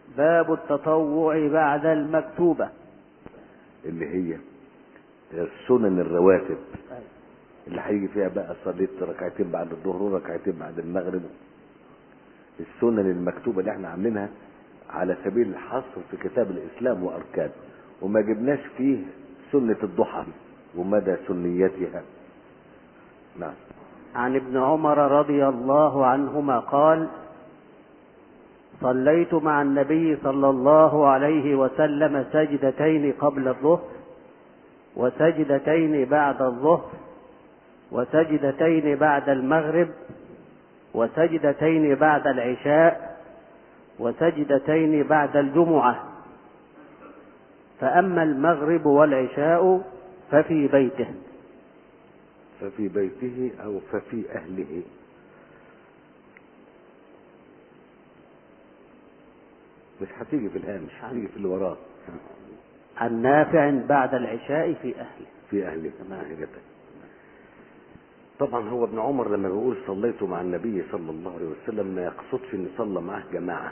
باب التطوع بعد المكتوبة اللي هي السنن الرواتب اللي هيجي فيها بقى صليت ركعتين بعد الظهر وركعتين بعد المغرب السنن المكتوبة اللي احنا عاملينها على سبيل الحصر في كتاب الإسلام وأركانه وما جبناش فيه سنة الضحى ومدى سنيتها نعم عن ابن عمر رضي الله عنهما قال صليت مع النبي صلى الله عليه وسلم سجدتين قبل الظهر وسجدتين بعد الظهر وسجدتين بعد المغرب وسجدتين بعد العشاء وسجدتين بعد الجمعة فأما المغرب والعشاء ففي بيته ففي بيته أو ففي أهله مش هتيجي في الهامش هتيجي في اللي وراه عن نافع بعد العشاء في أهله في أهله أهلته طبعا هو ابن عمر لما بيقول صليت مع النبي صلى الله عليه وسلم ما يقصدش ان صلى معاه جماعة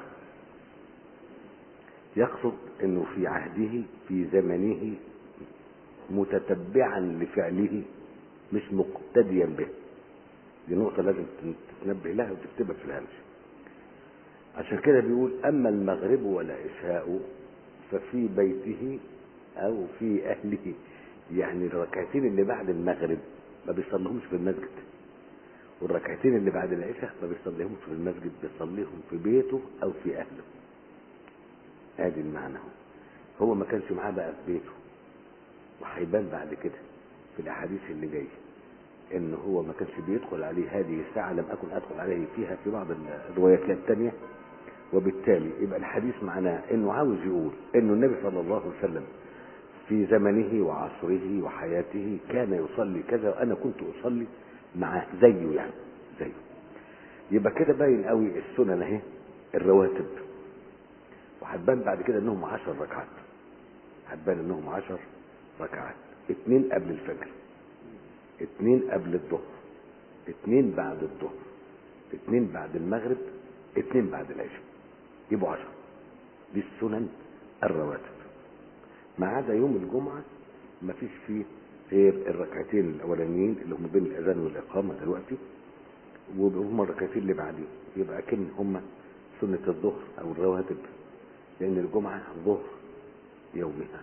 يقصد انه في عهده في زمنه متتبعا لفعله مش مقتديا به دي نقطة لازم تتنبه لها وتكتبها في الهامش عشان كده بيقول اما المغرب والعشاء ففي بيته او في اهله يعني الركعتين اللي بعد المغرب ما بيصليهمش في المسجد والركعتين اللي بعد العشاء ما بيصليهمش في المسجد بيصليهم في بيته او في اهله ادي المعنى هو هو ما كانش معاه بقى في بيته وهيبان بعد كده في الاحاديث اللي جايه ان هو ما كانش بيدخل عليه هذه الساعه لم اكن ادخل عليه فيها في بعض الروايات الثانيه وبالتالي يبقى الحديث معناه انه عاوز يقول انه النبي صلى الله عليه وسلم في زمنه وعصره وحياته كان يصلي كذا وانا كنت اصلي معاه زيه يعني زيه يبقى كده باين قوي السنن اهي الرواتب وهتبان بعد كده انهم عشر ركعات هتبان انهم عشر ركعات اتنين قبل الفجر اتنين قبل الظهر اتنين بعد الظهر اتنين بعد المغرب اتنين بعد العشاء يبقوا عشر دي السنن الرواتب ما عدا يوم الجمعة ما فيش فيه غير الركعتين الأولانيين اللي هم بين الأذان والإقامة دلوقتي وهم الركعتين اللي بعدين يبقى كن هم سنة الظهر أو الرواتب لأن الجمعة ظهر يومها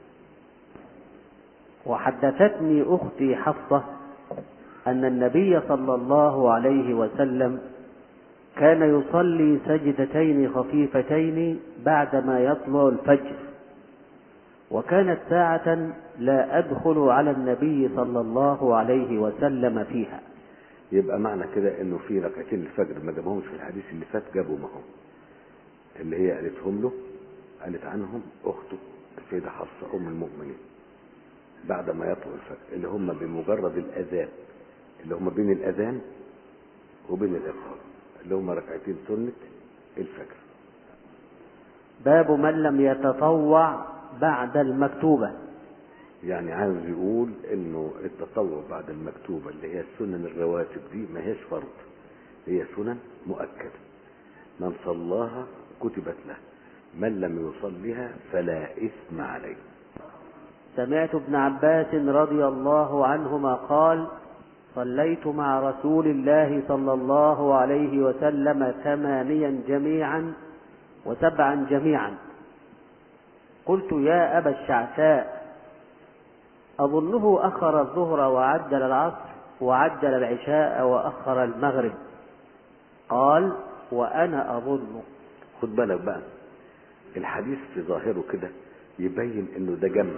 وحدثتني أختي حفصة أن النبي صلى الله عليه وسلم كان يصلي سجدتين خفيفتين بعدما يطلع الفجر وكانت ساعة لا أدخل على النبي صلى الله عليه وسلم فيها يبقى معنى كده انه في ركعتين الفجر ما جابهمش في الحديث اللي فات جابوا معهم اللي هي قالتهم له قالت عنهم اخته السيده حفصه ام المؤمنين بعد ما يطلع الفجر اللي هم بمجرد الاذان اللي هم بين الاذان وبين الاقامه اللي هم ركعتين سنه الفجر باب من لم يتطوع بعد المكتوبة يعني عاوز يقول انه التطوع بعد المكتوبة اللي هي السنن الرواتب دي ما هيش فرض هي سنن مؤكدة من صلاها كتبت له من لم يصلها فلا إثم عليه سمعت ابن عباس رضي الله عنهما قال صليت مع رسول الله صلى الله عليه وسلم ثمانيا جميعا وسبعا جميعا قلت يا أبا الشعثاء أظنه أخر الظهر وعجل العصر وعجل العشاء وأخر المغرب قال وأنا أظن خد بالك بقى الحديث في ظاهره كده يبين انه ده جمع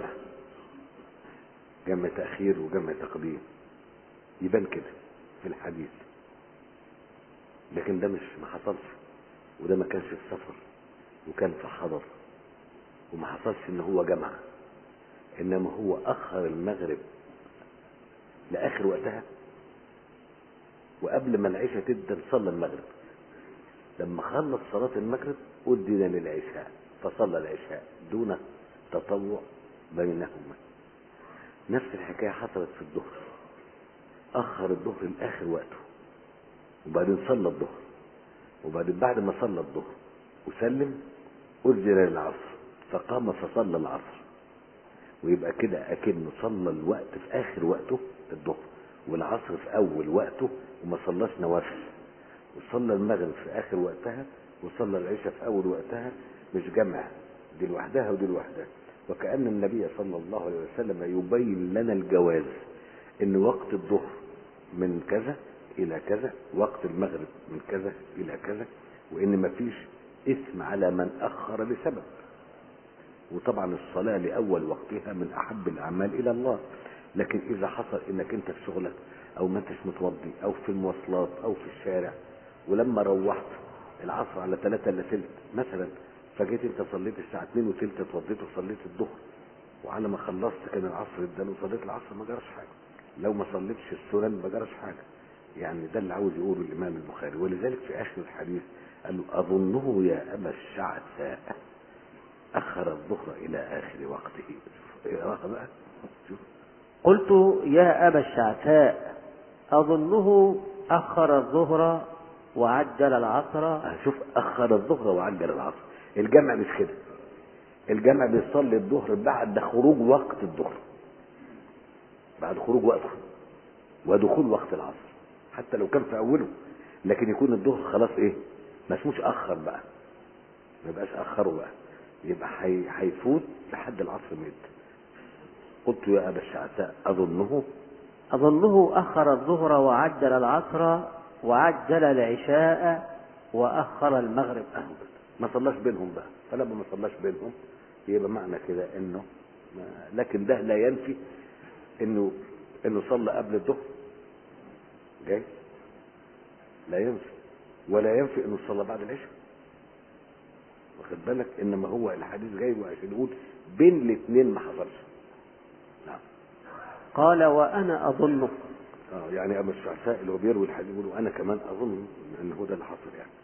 جمع تأخير وجمع تقديم يبان كده في الحديث لكن ده مش ما حصلش وده ما كانش في سفر وكان في حضر وما حصلش ان هو جمع انما هو اخر المغرب لاخر وقتها وقبل ما العشاء تبدا صلى المغرب لما خلص صلاة المغرب أدن للعشاء فصلى العشاء دون تطوع بينهما نفس الحكاية حصلت في الظهر أخر الظهر لآخر وقته وبعدين صلى الظهر وبعدين بعد ما صلى الظهر وسلم أذن للعصر فقام فصلى العصر ويبقى كده أكنه صلى الوقت في آخر وقته الظهر والعصر في أول وقته وما صلاش نوافل وصلى المغرب في آخر وقتها وصلى العشاء في أول وقتها مش جمع دي لوحدها ودي لوحدها وكأن النبي صلى الله عليه وسلم يبين لنا الجواز إن وقت الظهر من كذا إلى كذا وقت المغرب من كذا إلى كذا وإن مفيش إثم على من أخر لسبب وطبعا الصلاة لأول وقتها من أحب الأعمال إلى الله لكن إذا حصل إنك أنت في شغلك أو ما أنتش متوضي أو في المواصلات أو في الشارع ولما روحت العصر على ثلاثة إلا تلت مثلا فجيت أنت صليت الساعة 2 وتلت اتوضيت وصليت الظهر وعلى ما خلصت كان العصر ادان وصليت العصر ما جراش حاجة لو ما صليتش السنن ما جراش حاجة يعني ده اللي عاوز يقوله الإمام البخاري ولذلك في آخر الحديث قال له أظنه يا أبا الشعثاء أخر الظهر إلى آخر وقته شوف اقرأها بقى شوف قلت يا أبا الشعثاء أظنه أخر الظهر وعجل العصر شوف أخر الظهر وعجل العصر الجمع مش كده الجمع بيصلي الظهر بعد خروج وقت الظهر بعد خروج وقته ودخول وقت العصر حتى لو كان في أوله لكن يكون الظهر خلاص إيه ما اسموش أخر بقى ما يبقاش أخره بقى يبقى حي... هيفوت لحد العصر مد قلت يا أبا الشعثاء أظنه أظنه أخر الظهر وعجل العصر وعجل العشاء وأخر المغرب أهو كده. ما صلاش بينهم بقى فلما ما صلاش بينهم يبقى معنى كده انه ما لكن ده لا ينفي انه انه صلى قبل الظهر جاي لا ينفي ولا ينفي انه صلى بعد العشاء واخد بالك انما هو الحديث جاي عشان يقول بين الاثنين ما حصلش نعم قال وأنا أظنه اه يعني ابو الشعثاء اللي هو بيروي الحديث يقول انا كمان اظن ان هو ده اللي حصل يعني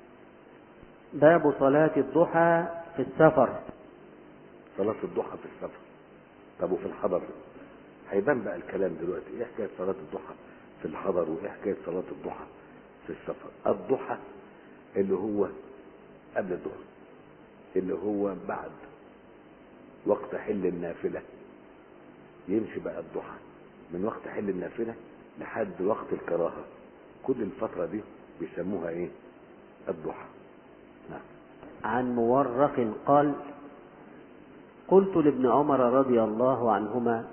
باب صلاة الضحى في السفر صلاة الضحى في السفر طب وفي الحضر هيبان بقى الكلام دلوقتي ايه حكاية صلاة الضحى في الحضر وايه حكاية صلاة الضحى في السفر الضحى اللي هو قبل الظهر اللي هو بعد وقت حل النافلة يمشي بقى الضحى من وقت حل النافلة لحد وقت الكراهة كل الفترة دي بيسموها ايه الضحى نعم عن مورق قال قلت لابن عمر رضي الله عنهما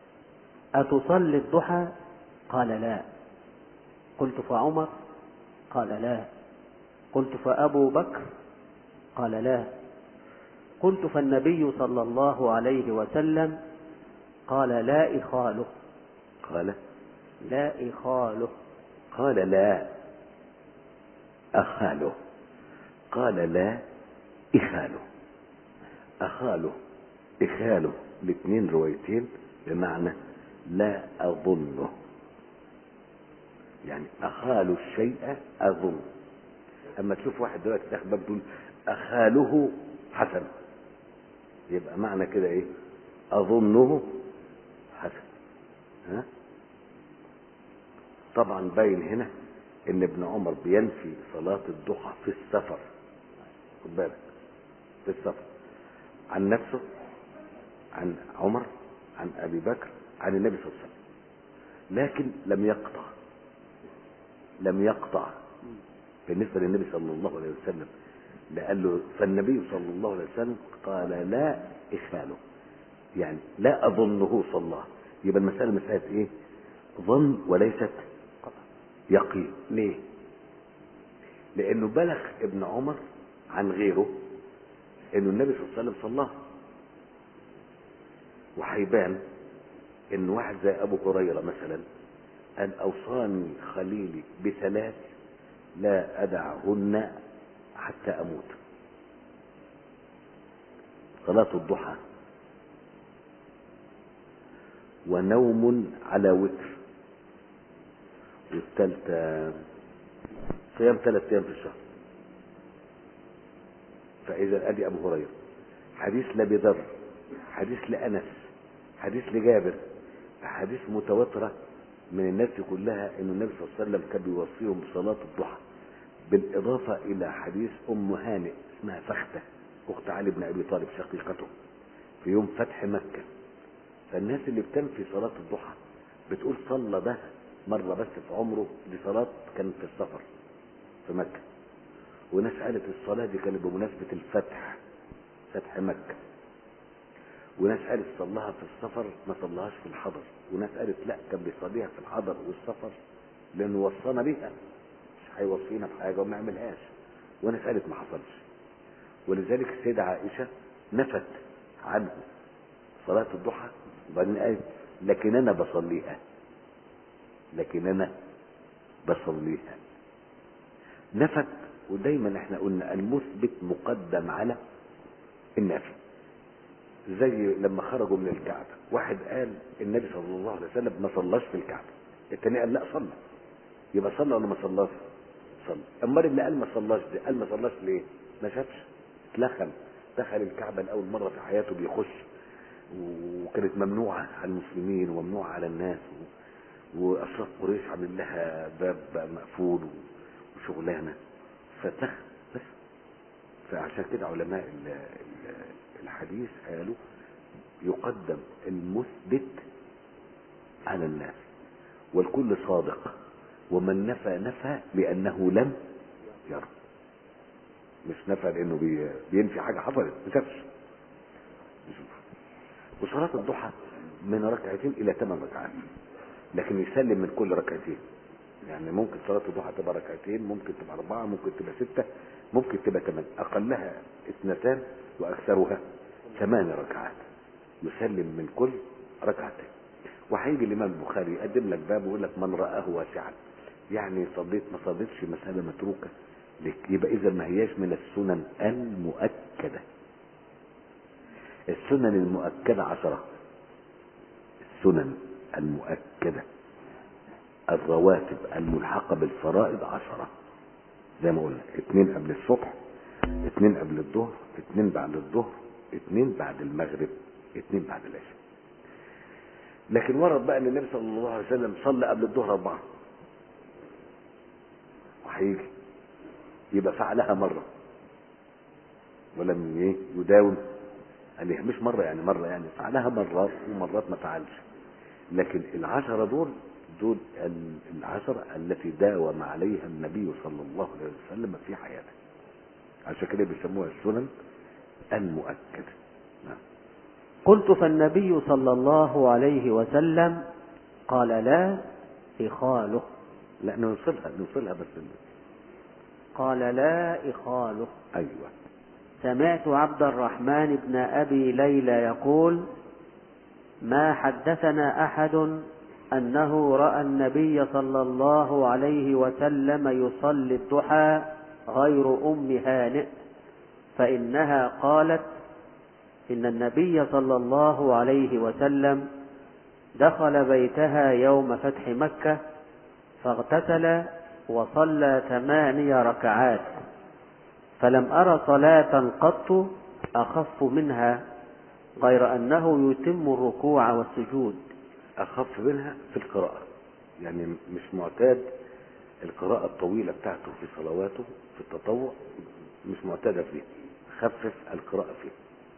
أتصلي الضحى قال لا قلت فعمر قال لا قلت فأبو بكر قال لا قلت فالنبي صلى الله عليه وسلم قال لا إخاله قال لا إخاله قال لا أخاله قال لا إخاله أخاله إخاله الاثنين روايتين بمعنى لا أظنه يعني أخال الشيء أظن أما تشوف واحد دلوقتي داخل باب تقول أخاله حسن يبقى معنى كده إيه أظنه حسن ها طبعا باين هنا ان ابن عمر بينفي صلاة الضحى في السفر خد بالك في السفر عن نفسه عن عمر عن ابي بكر عن النبي صلى الله عليه وسلم لكن لم يقطع لم يقطع بالنسبة للنبي صلى الله عليه وسلم لقال له فالنبي صلى الله عليه وسلم قال لا إخاله يعني لا أظنه صلى الله يبقى المسألة مسألة إيه ظن وليست يقين ليه لأنه بلغ ابن عمر عن غيره انه النبي صلى الله عليه وسلم صلاه وهيبان ان واحد زي ابو هريره مثلا ان اوصاني خليلي بثلاث لا ادعهن حتى اموت صلاه الضحى ونوم على وتر والثالثه صيام ثلاث ايام في الشهر فاذا ادي ابو هريره حديث لابي ذر حديث لانس حديث لجابر احاديث متواتره من الناس كلها ان النبي صلى الله عليه وسلم كان بيوصيهم بصلاه الضحى بالاضافه الى حديث ام هانئ اسمها فخته اخت علي بن ابي طالب شقيقته في يوم فتح مكه فالناس اللي بتنفي صلاه الضحى بتقول صلى ده مره بس في عمره دي صلاه كانت في السفر في مكه وناس قالت الصلاه دي كانت بمناسبه الفتح فتح مكه وناس قالت صلاها في السفر ما صلاهاش في الحضر وناس قالت لا كان بيصليها في الحضر والسفر لانه وصانا بيها مش هيوصينا بحاجه وما يعملهاش وناس قالت ما حصلش ولذلك السيده عائشه نفت عنه صلاه الضحى وبعدين قالت لكن انا بصليها لكن انا بصليها نفت ودايما احنا قلنا المثبت مقدم على النافي زي لما خرجوا من الكعبة واحد قال النبي صلى الله عليه وسلم ما صلاش في الكعبة التاني قال لا صلى يبقى صلى ولا ما صلاش صلى امال اللي قال ما صلاش ده قال ما صلاش ليه ما شافش اتلخم دخل الكعبة لأول مرة في حياته بيخش وكانت ممنوعة على المسلمين وممنوعة على الناس وأشراف قريش عامل لها باب مقفول وشغلانة فتخ بس فعشان كده علماء ال- ال- الحديث قالوا يقدم المثبت على الناس والكل صادق ومن نفى نفى لأنه لم يرى مش نفى لأنه بي- بينفي حاجة حصلت ما شافش يشوف. وصلاة الضحى من ركعتين إلى ثمان ركعات لكن يسلم من كل ركعتين يعني ممكن صلاة الضحى تبقى ركعتين ممكن تبقى أربعة ممكن تبقى ستة ممكن تبقى ثمان أقلها اثنتان وأكثرها ثمان ركعات يسلم من كل ركعتين وهيجي الإمام البخاري يقدم لك باب ويقول لك من رآه واسعا يعني صليت ما صليتش مسألة متروكة لك يبقى إذا ما هياش من السنن المؤكدة السنن المؤكدة عشرة السنن المؤكدة الرواتب الملحقة بالفرائض عشرة زي ما قلنا اتنين قبل الصبح اتنين قبل الظهر اتنين بعد الظهر اتنين بعد المغرب اتنين بعد العشاء لكن ورد بقى ان النبي صلى الله عليه وسلم صلى قبل الظهر اربعه وهيجي يبقى فعلها مره ولم ايه يداوم عليها مش مره يعني مره يعني فعلها مرات ومرات ما فعلش لكن العشرة دول دول ال- العشرة التي داوم عليها النبي صلى الله عليه وسلم في حياته عشان كده بيسموها السنن المؤكدة نعم قلت فالنبي صلى الله عليه وسلم قال لا إخاله لا نوصلها نوصلها بس قال لا إخاله ايوه سمعت عبد الرحمن بن أبي ليلى يقول ما حدثنا أحد أنه رأى النبي صلى الله عليه وسلم يصلي الضحى غير أم هانئ فإنها قالت إن النبي صلى الله عليه وسلم دخل بيتها يوم فتح مكة فاغتسل وصلى ثماني ركعات فلم أر صلاة قط أخف منها غير أنه يتم الركوع والسجود اخف منها في القراءة يعني مش معتاد القراءة الطويلة بتاعته في صلواته في التطوع مش معتادة فيه خفف القراءة فيه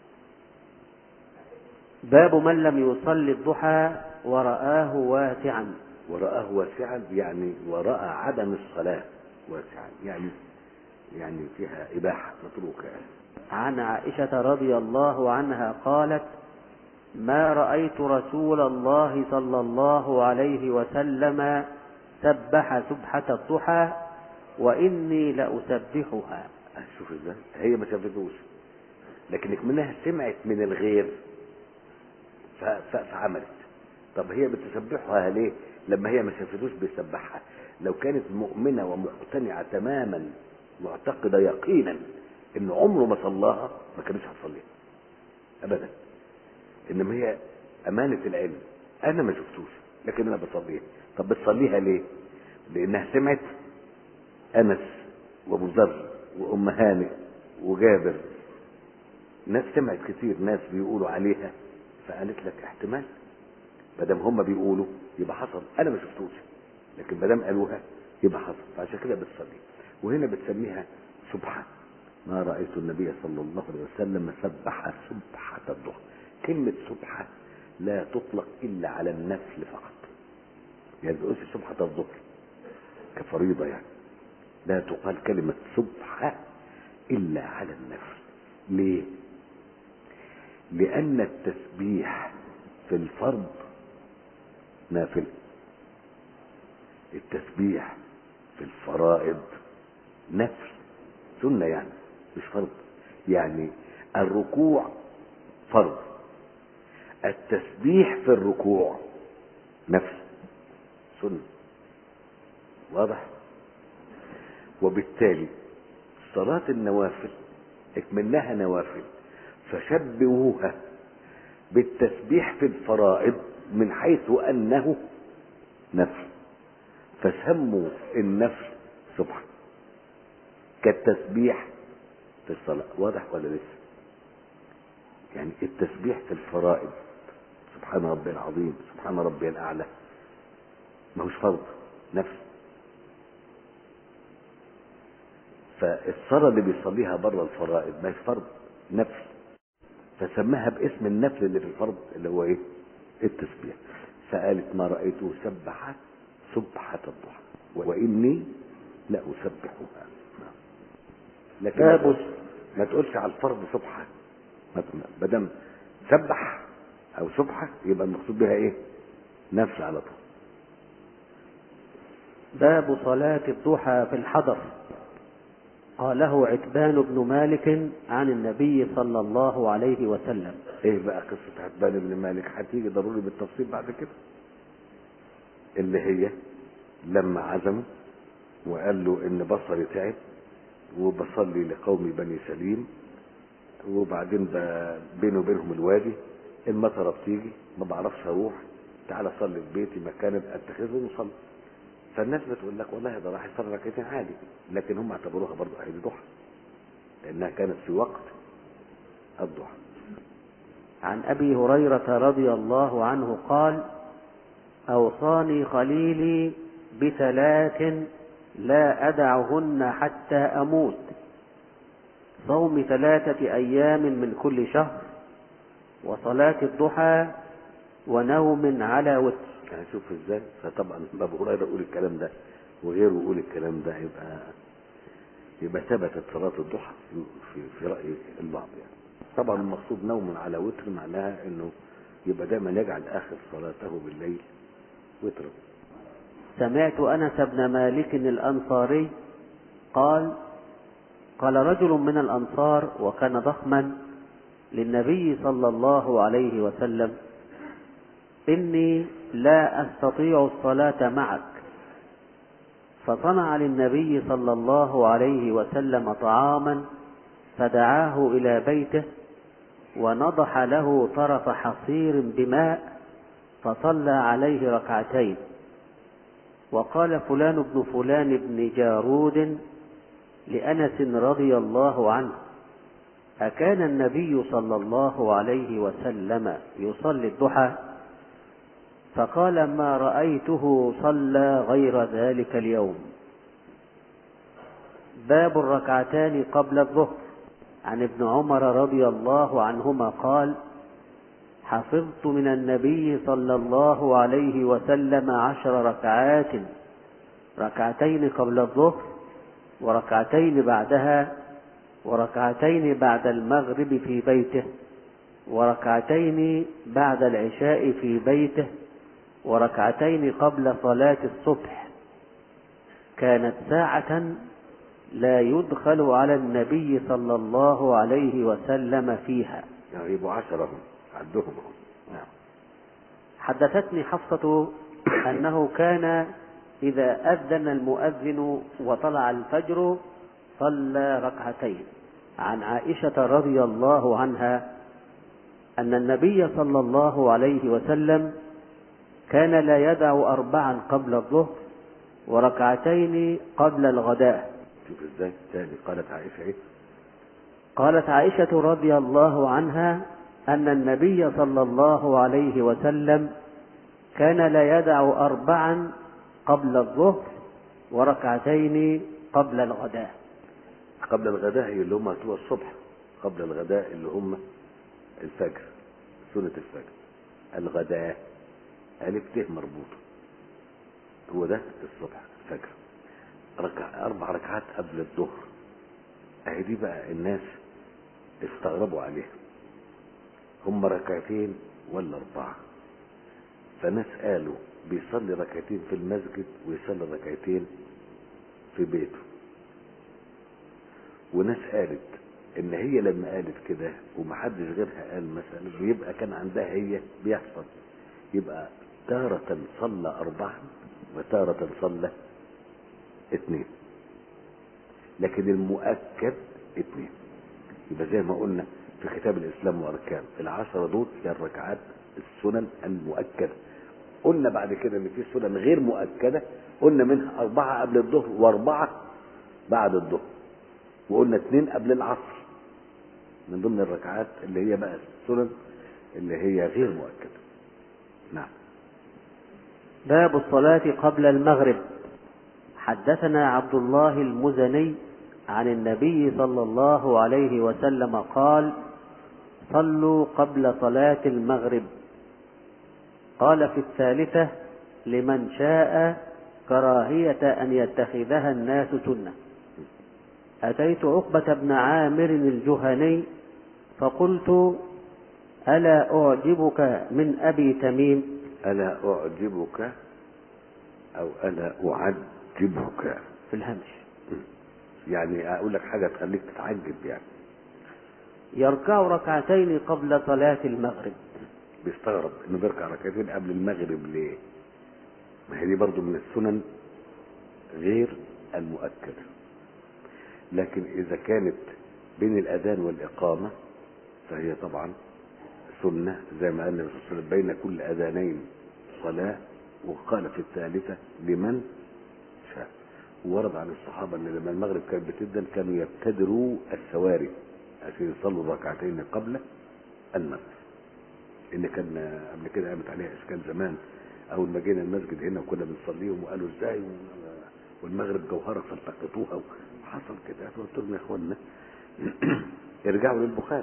باب من لم يصلي الضحى ورآه واسعا ورآه واسعا يعني ورأى عدم الصلاة واسعا يعني يعني فيها إباحة متروكة يعني. عن عائشة رضي الله عنها قالت ما رأيت رسول الله صلى الله عليه وسلم سبح سبحة الضحى وإني لأسبحها شوف ازاي هي ما شافتوش لكن منها سمعت من الغير ف- ف- فعملت طب هي بتسبحها ليه لما هي ما شافتوش بيسبحها لو كانت مؤمنة ومقتنعة تماما معتقدة يقينا ان عمره ما صلاها ما كانتش هتصليها ابدا انما هي امانة العلم انا ما شفتوش لكن انا بصليها طب بتصليها ليه لانها سمعت انس وابو ذر وام هانئ وجابر ناس سمعت كتير ناس بيقولوا عليها فقالت لك احتمال ما دام هم بيقولوا يبقى حصل انا ما شفتوش لكن ما دام قالوها يبقى حصل فعشان كده بتصلي وهنا بتسميها سبحه ما رأيت النبي صلى الله عليه وسلم سبح سبحة الضحى كلمة سبحة لا تطلق إلا على النفل فقط يعني تقولش سبحة الظهر كفريضة يعني لا تقال كلمة سبحة إلا على النفل ليه؟ لأن التسبيح في الفرض نافل التسبيح في الفرائض نفل سنة يعني مش فرض يعني الركوع فرض التسبيح في الركوع نفل سنة واضح وبالتالي صلاة النوافل اكملناها نوافل فشبهوها بالتسبيح في الفرائض من حيث انه نفل فسموا النفل سبحان كالتسبيح في الصلاة واضح ولا لسه يعني التسبيح في الفرائض سبحان ربي العظيم سبحان ربي الأعلى ما هوش فرض نفل فالصلاة اللي بيصليها بره الفرائض ما هيش فرض نفل فسماها باسم النفل اللي في الفرض اللي هو ايه التسبيح فقالت ما رأيته سبح سبحة الضحى وإني لا أسبحها لكن باب ما تقولش على الفرض سبحة ما دام سبح أو سبحة يبقى المقصود بها إيه؟ نفل على طول باب صلاة الضحى في الحضر قاله عتبان بن مالك عن النبي صلى الله عليه وسلم ايه بقى قصة عتبان بن مالك هتيجي ضروري بالتفصيل بعد كده اللي هي لما عزمه وقال له ان بصري تعب وبصلي لقوم بني سليم وبعدين بينه وبينهم الوادي المطرة بتيجي ما بعرفش اروح تعالى صلي في بيتي مكان اتخذه وصلي فالناس بتقول لك والله ده راح يصلي ركعتين عادي لكن هم اعتبروها برضه عيد ضحى لانها كانت في وقت الضحى عن ابي هريره رضي الله عنه قال اوصاني خليلي بثلاث لا ادعهن حتى اموت صوم ثلاثه ايام من كل شهر وصلاه الضحى ونوم على وتر يعني شوف ازاي فطبعا ابو هريره يقول الكلام ده وغيره يقول الكلام ده يبقى يبقى ثبتت صلاه الضحى في في, في راي البعض يعني طبعا المقصود نوم على وتر معناها انه يبقى دايما يجعل اخر صلاته بالليل وترا سمعت انس بن مالك الانصاري قال قال رجل من الانصار وكان ضخما للنبي صلى الله عليه وسلم اني لا استطيع الصلاه معك فصنع للنبي صلى الله عليه وسلم طعاما فدعاه الى بيته ونضح له طرف حصير بماء فصلى عليه ركعتين وقال فلان بن فلان بن جارود لانس رضي الله عنه اكان النبي صلى الله عليه وسلم يصلي الضحى فقال ما رايته صلى غير ذلك اليوم باب الركعتان قبل الظهر عن ابن عمر رضي الله عنهما قال حفظت من النبي صلى الله عليه وسلم عشر ركعات ركعتين قبل الظهر وركعتين بعدها وركعتين بعد المغرب في بيته وركعتين بعد العشاء في بيته وركعتين قبل صلاة الصبح كانت ساعة لا يدخل على النبي صلى الله عليه وسلم فيها يعني يبقوا عشرة هم عدهم هم نعم حدثتني حفصة أنه كان إذا أذن المؤذن وطلع الفجر صلى ركعتين عن عائشة رضي الله عنها أن النبي صلى الله عليه وسلم كان لا يدع أربعا قبل الظهر وركعتين قبل الغداء شوف ازاي تاني قالت عائشة ايه قالت عائشة رضي الله عنها أن النبي صلى الله عليه وسلم كان لا يدع أربعا قبل الظهر وركعتين قبل الغداء قبل الغداء هي اللي هم بتوع الصبح قبل الغداء اللي هم الفجر سنة الفجر الغداء ألف ت مربوطة هو ده الصبح الفجر ركع أربع ركعات قبل الظهر أهي دي بقى الناس استغربوا عليها هم ركعتين ولا أربعة فناس قالوا بيصلي ركعتين في المسجد ويصلي ركعتين في بيته وناس قالت ان هي لما قالت كده ومحدش غيرها قال مثلا بيبقى كان عندها هي بيحصل يبقى تارة صلى أربعة وتارة صلى اثنين لكن المؤكد اثنين يبقى زي ما قلنا في كتاب الإسلام وأركان العشرة دول هي الركعات السنن المؤكدة قلنا بعد كده ان في سنن غير مؤكدة قلنا منها أربعة قبل الظهر وأربعة بعد الظهر وقلنا اثنين قبل العصر من ضمن الركعات اللي هي بقى السنن اللي هي غير مؤكدة نعم باب الصلاة قبل المغرب حدثنا عبد الله المزني عن النبي صلى الله عليه وسلم قال صلوا قبل صلاة المغرب قال في الثالثة لمن شاء كراهية أن يتخذها الناس سنة أتيت عقبة بن عامر الجهني فقلت ألا أعجبك من أبي تميم ألا أعجبك أو ألا أعجبك في الهمش يعني أقول لك حاجة تخليك تتعجب يعني يركع ركعتين قبل صلاة المغرب بيستغرب إنه بيركع ركعتين قبل المغرب ليه؟ ما هي دي برضو من السنن غير المؤكدة لكن إذا كانت بين الأذان والإقامة فهي طبعا سنة زي ما قال النبي صلى الله عليه وسلم بين كل أذانين صلاة وقال في الثالثة لمن شاء ورد عن الصحابة أن لما المغرب كانت بتبدأ كانوا يبتدروا السواري عشان يصلوا ركعتين قبل المغرب إن كان قبل كده قامت عليها إشكال زمان أول ما جينا المسجد هنا وكنا بنصليهم وقالوا إزاي والمغرب جوهرة فالتقطوها حصل كده قلت لهم يا اخوانا ارجعوا للبخاري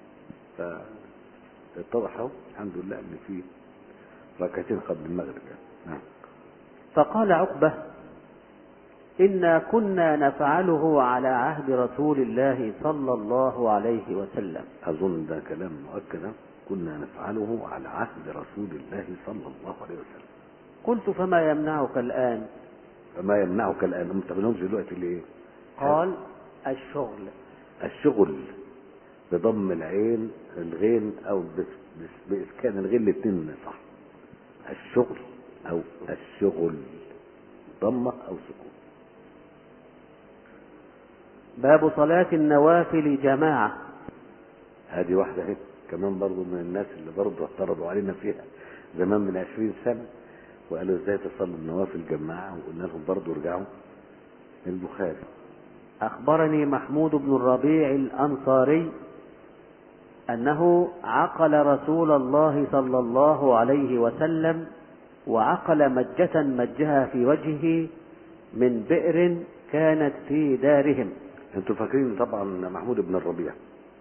فاتضح اهو الحمد لله ان في ركعتين قبل المغرب يعني. نعم فقال عقبة إنا كنا نفعله على عهد رسول الله صلى الله عليه وسلم اظن ده كلام مؤكد كنا نفعله على عهد رسول الله صلى الله عليه وسلم قلت فما يمنعك الآن فما يمنعك الان ما بتعملهمش دلوقتي ليه؟ قال الشغل الشغل بضم العين الغين او بس- بس- باسكان الغين الاثنين صح الشغل او الشغل ضمه او سكون باب صلاة النوافل جماعة هذه واحده اهي كمان برضو من الناس اللي برضو اعترضوا علينا فيها زمان من عشرين سنه وقالوا ازاي تصلوا النوافل جماعه وقلنا لهم برضو ارجعوا للبخاري أخبرني محمود بن الربيع الأنصاري أنه عقل رسول الله صلى الله عليه وسلم وعقل مجة مجها في وجهه من بئر كانت في دارهم انتوا فاكرين طبعا محمود بن الربيع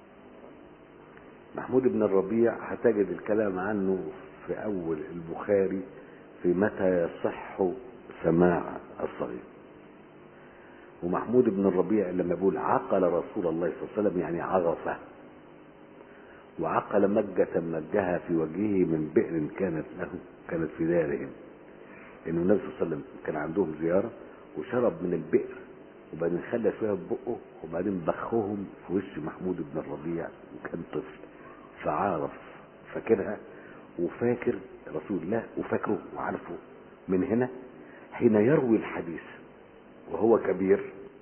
محمود بن الربيع هتجد الكلام عنه في اول البخاري في متى يصح سماع الصغير ومحمود بن الربيع لما بيقول عقل رسول الله صلى الله عليه وسلم يعني عرفه وعقل مجة مجها في وجهه من بئر كانت له كانت في دارهم انه النبي صلى الله عليه وسلم كان عندهم زيارة وشرب من البئر وبعدين خلى شوية بقه وبعدين بخهم في وش محمود بن الربيع وكان طفل فعارف فاكرها وفاكر رسول الله وفاكره وعارفه من هنا حين يروي الحديث وهو كبير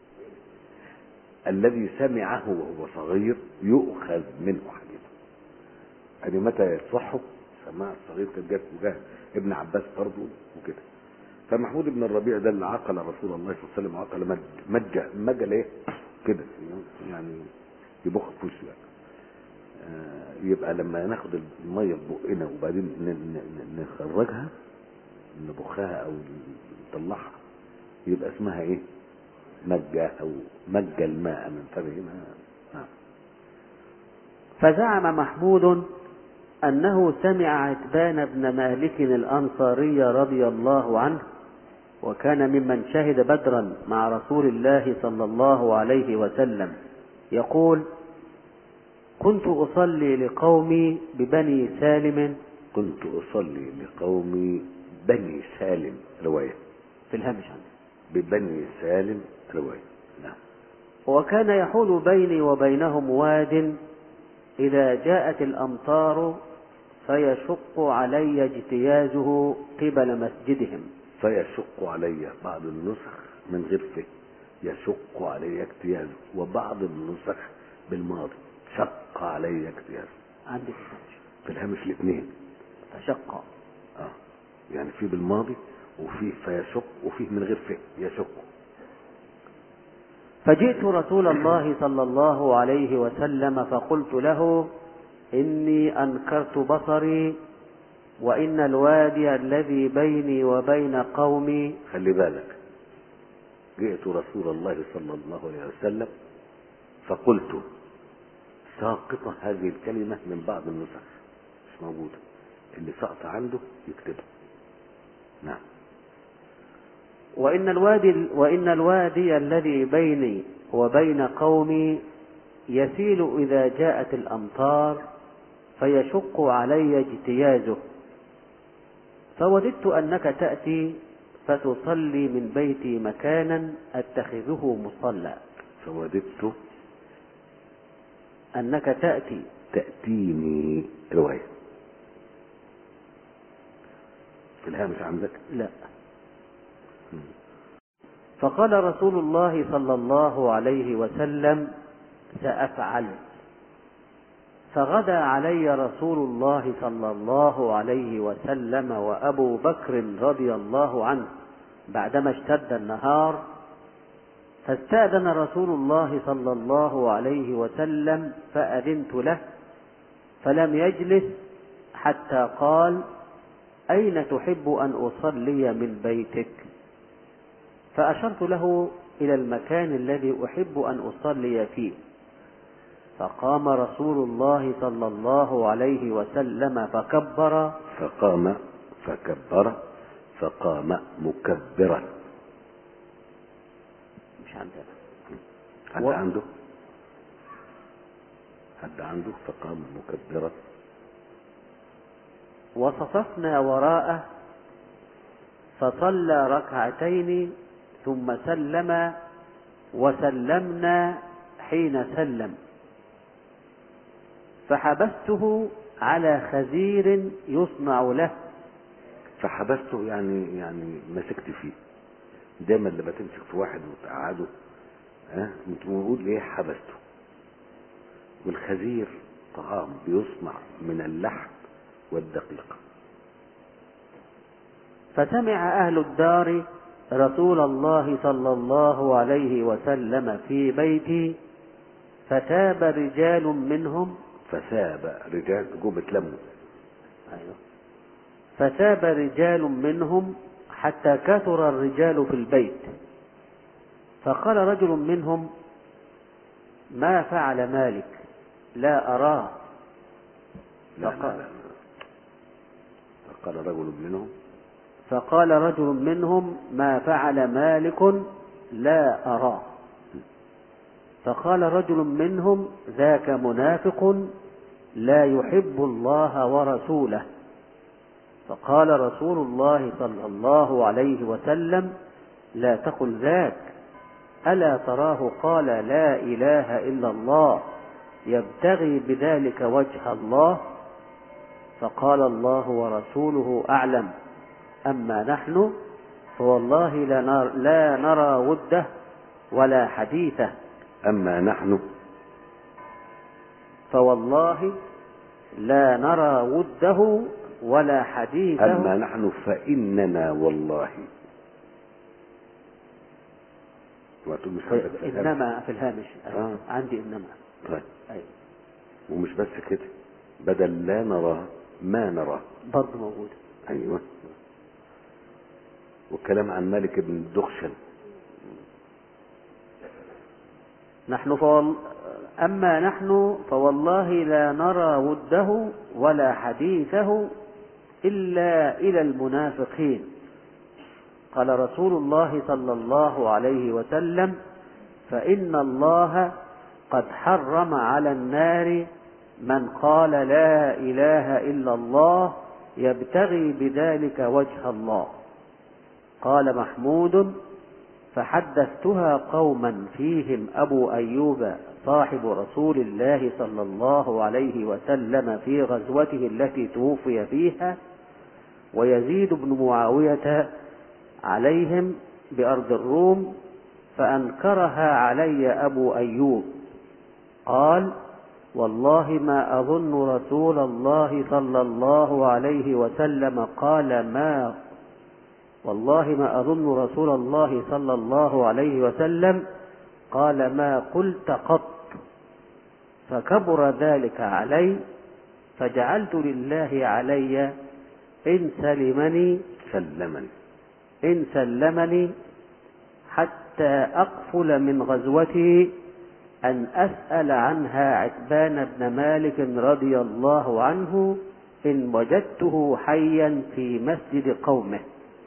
الذي سمعه وهو صغير يؤخذ منه حديثه يعني متى يصح سماع الصغير كان جاب وجاه ابن عباس برضه وكده فمحمود بن الربيع ده اللي عقل رسول الله صلى الله عليه وسلم عقل مج مج مجل ايه كده يعني يبخ في وشه يعني. آه، يبقى لما ناخد الميه في بقنا وبعدين ن- ن- ن- نخرجها نبخها او نطلعها يبقى اسمها ايه مجة أو مج الماء من فمه نعم فزعم محمود أنه سمع عتبان بن مالك الأنصاري رضي الله عنه وكان ممن شهد بدرا مع رسول الله صلى الله عليه وسلم يقول كنت أصلي لقومي ببني سالم كنت أصلي لقومي بني سالم رواية في الهامش عنه ببني سالم رواية نعم وكان يحول بيني وبينهم واد إذا جاءت الأمطار فيشق علي اجتيازه قبل مسجدهم فيشق علي بعض النسخ من غير فه يشق علي اجتيازه وبعض النسخ بالماضي شق علي اجتيازه عندي في الهامش في الهامش الاثنين فشق اه يعني في بالماضي وفيه فيشق وفيه من غير فه يشق فجئت رسول الله صلى الله عليه وسلم فقلت له إني أنكرت بصري وإن الوادي الذي بيني وبين قومي خلي بالك جئت رسول الله صلى الله عليه وسلم فقلت ساقطة هذه الكلمة من بعض النسخ مش موجودة اللي سقط عنده يكتبها نعم وإن الوادي وإن الوادي الذي بيني وبين قومي يسيل إذا جاءت الأمطار فيشق علي اجتيازه فوددت أنك تأتي فتصلي من بيتي مكانا أتخذه مصلى فوددت أنك تأتي تأتيني رواية في الهامش عندك لا فقال رسول الله صلى الله عليه وسلم سأفعل فغدا علي رسول الله صلى الله عليه وسلم وأبو بكر رضي الله عنه بعدما اشتد النهار فاستأذن رسول الله صلى الله عليه وسلم فأذنت له فلم يجلس حتى قال أين تحب أن أصلي من بيتك فأشرت له إلى المكان الذي أحب أن أصلي فيه فقام رسول الله صلى الله عليه وسلم فكبر فقام فكبر فقام مكبرا مش عندنا حد و- عنده حد عنده فقام مكبرا وصففنا وراءه فصلى ركعتين ثم سلم وسلمنا حين سلم فحبسته على خزير يصنع له فحبسته يعني يعني مسكت فيه دايما لما تمسك في واحد وتقعده ها انت بنقول ايه حبسته والخزير طعام بيصنع من اللحم والدقيق فسمع أهل الدار رسول الله صلى الله عليه وسلم في بيتي فتاب رجال منهم فثاب رجال جم اتلموا أيوه فتاب رجال منهم حتى كثر الرجال في البيت فقال رجل منهم ما فعل مالك لا أراه لا لا فقال- لا فقال رجل منهم فقال رجل منهم ما فعل مالك لا أراه فقال رجل منهم ذاك منافق لا يحب الله ورسوله فقال رسول الله صلى الله عليه وسلم لا تقل ذاك ألا تراه قال لا إله إلا الله يبتغي بذلك وجه الله فقال الله ورسوله أعلم أما نحن فوالله لا نر- لا نرى وده ولا حديثه اما نحن فوالله لا نرى وده ولا حديثه اما نحن فاننا والله وتقول مش عندك في الهامش. إنما في الهامش آه. عندي إنما طيب أيوة. ومش بس كده بدل لا نراه ما نراه برضه موجود ايوه والكلام عن مالك بن الدخشن نحن فوال... أما نحن فوالله لا نرى وده ولا حديثه إلا إلى المنافقين قال رسول الله صلى الله عليه وسلم فإن الله قد حرم على النار من قال لا إله إلا الله يبتغي بذلك وجه الله قال محمود فحدثتها قوما فيهم أبو أيوب صاحب رسول الله صلى الله عليه وسلم في غزوته التي توفي فيها ويزيد بن معاوية عليهم بأرض الروم فأنكرها علي أبو أيوب قال والله ما أظن رسول الله صلى الله عليه وسلم قال ما والله ما أظن رسول الله صلى الله عليه وسلم قال ما قلت قط فكبر ذلك علي فجعلت لله علي إن سلمني سلمني إن سلمني حتى أقفل من غزوته أن أسأل عنها عتبان بن مالك رضي الله عنه إن وجدته حيا في مسجد قومه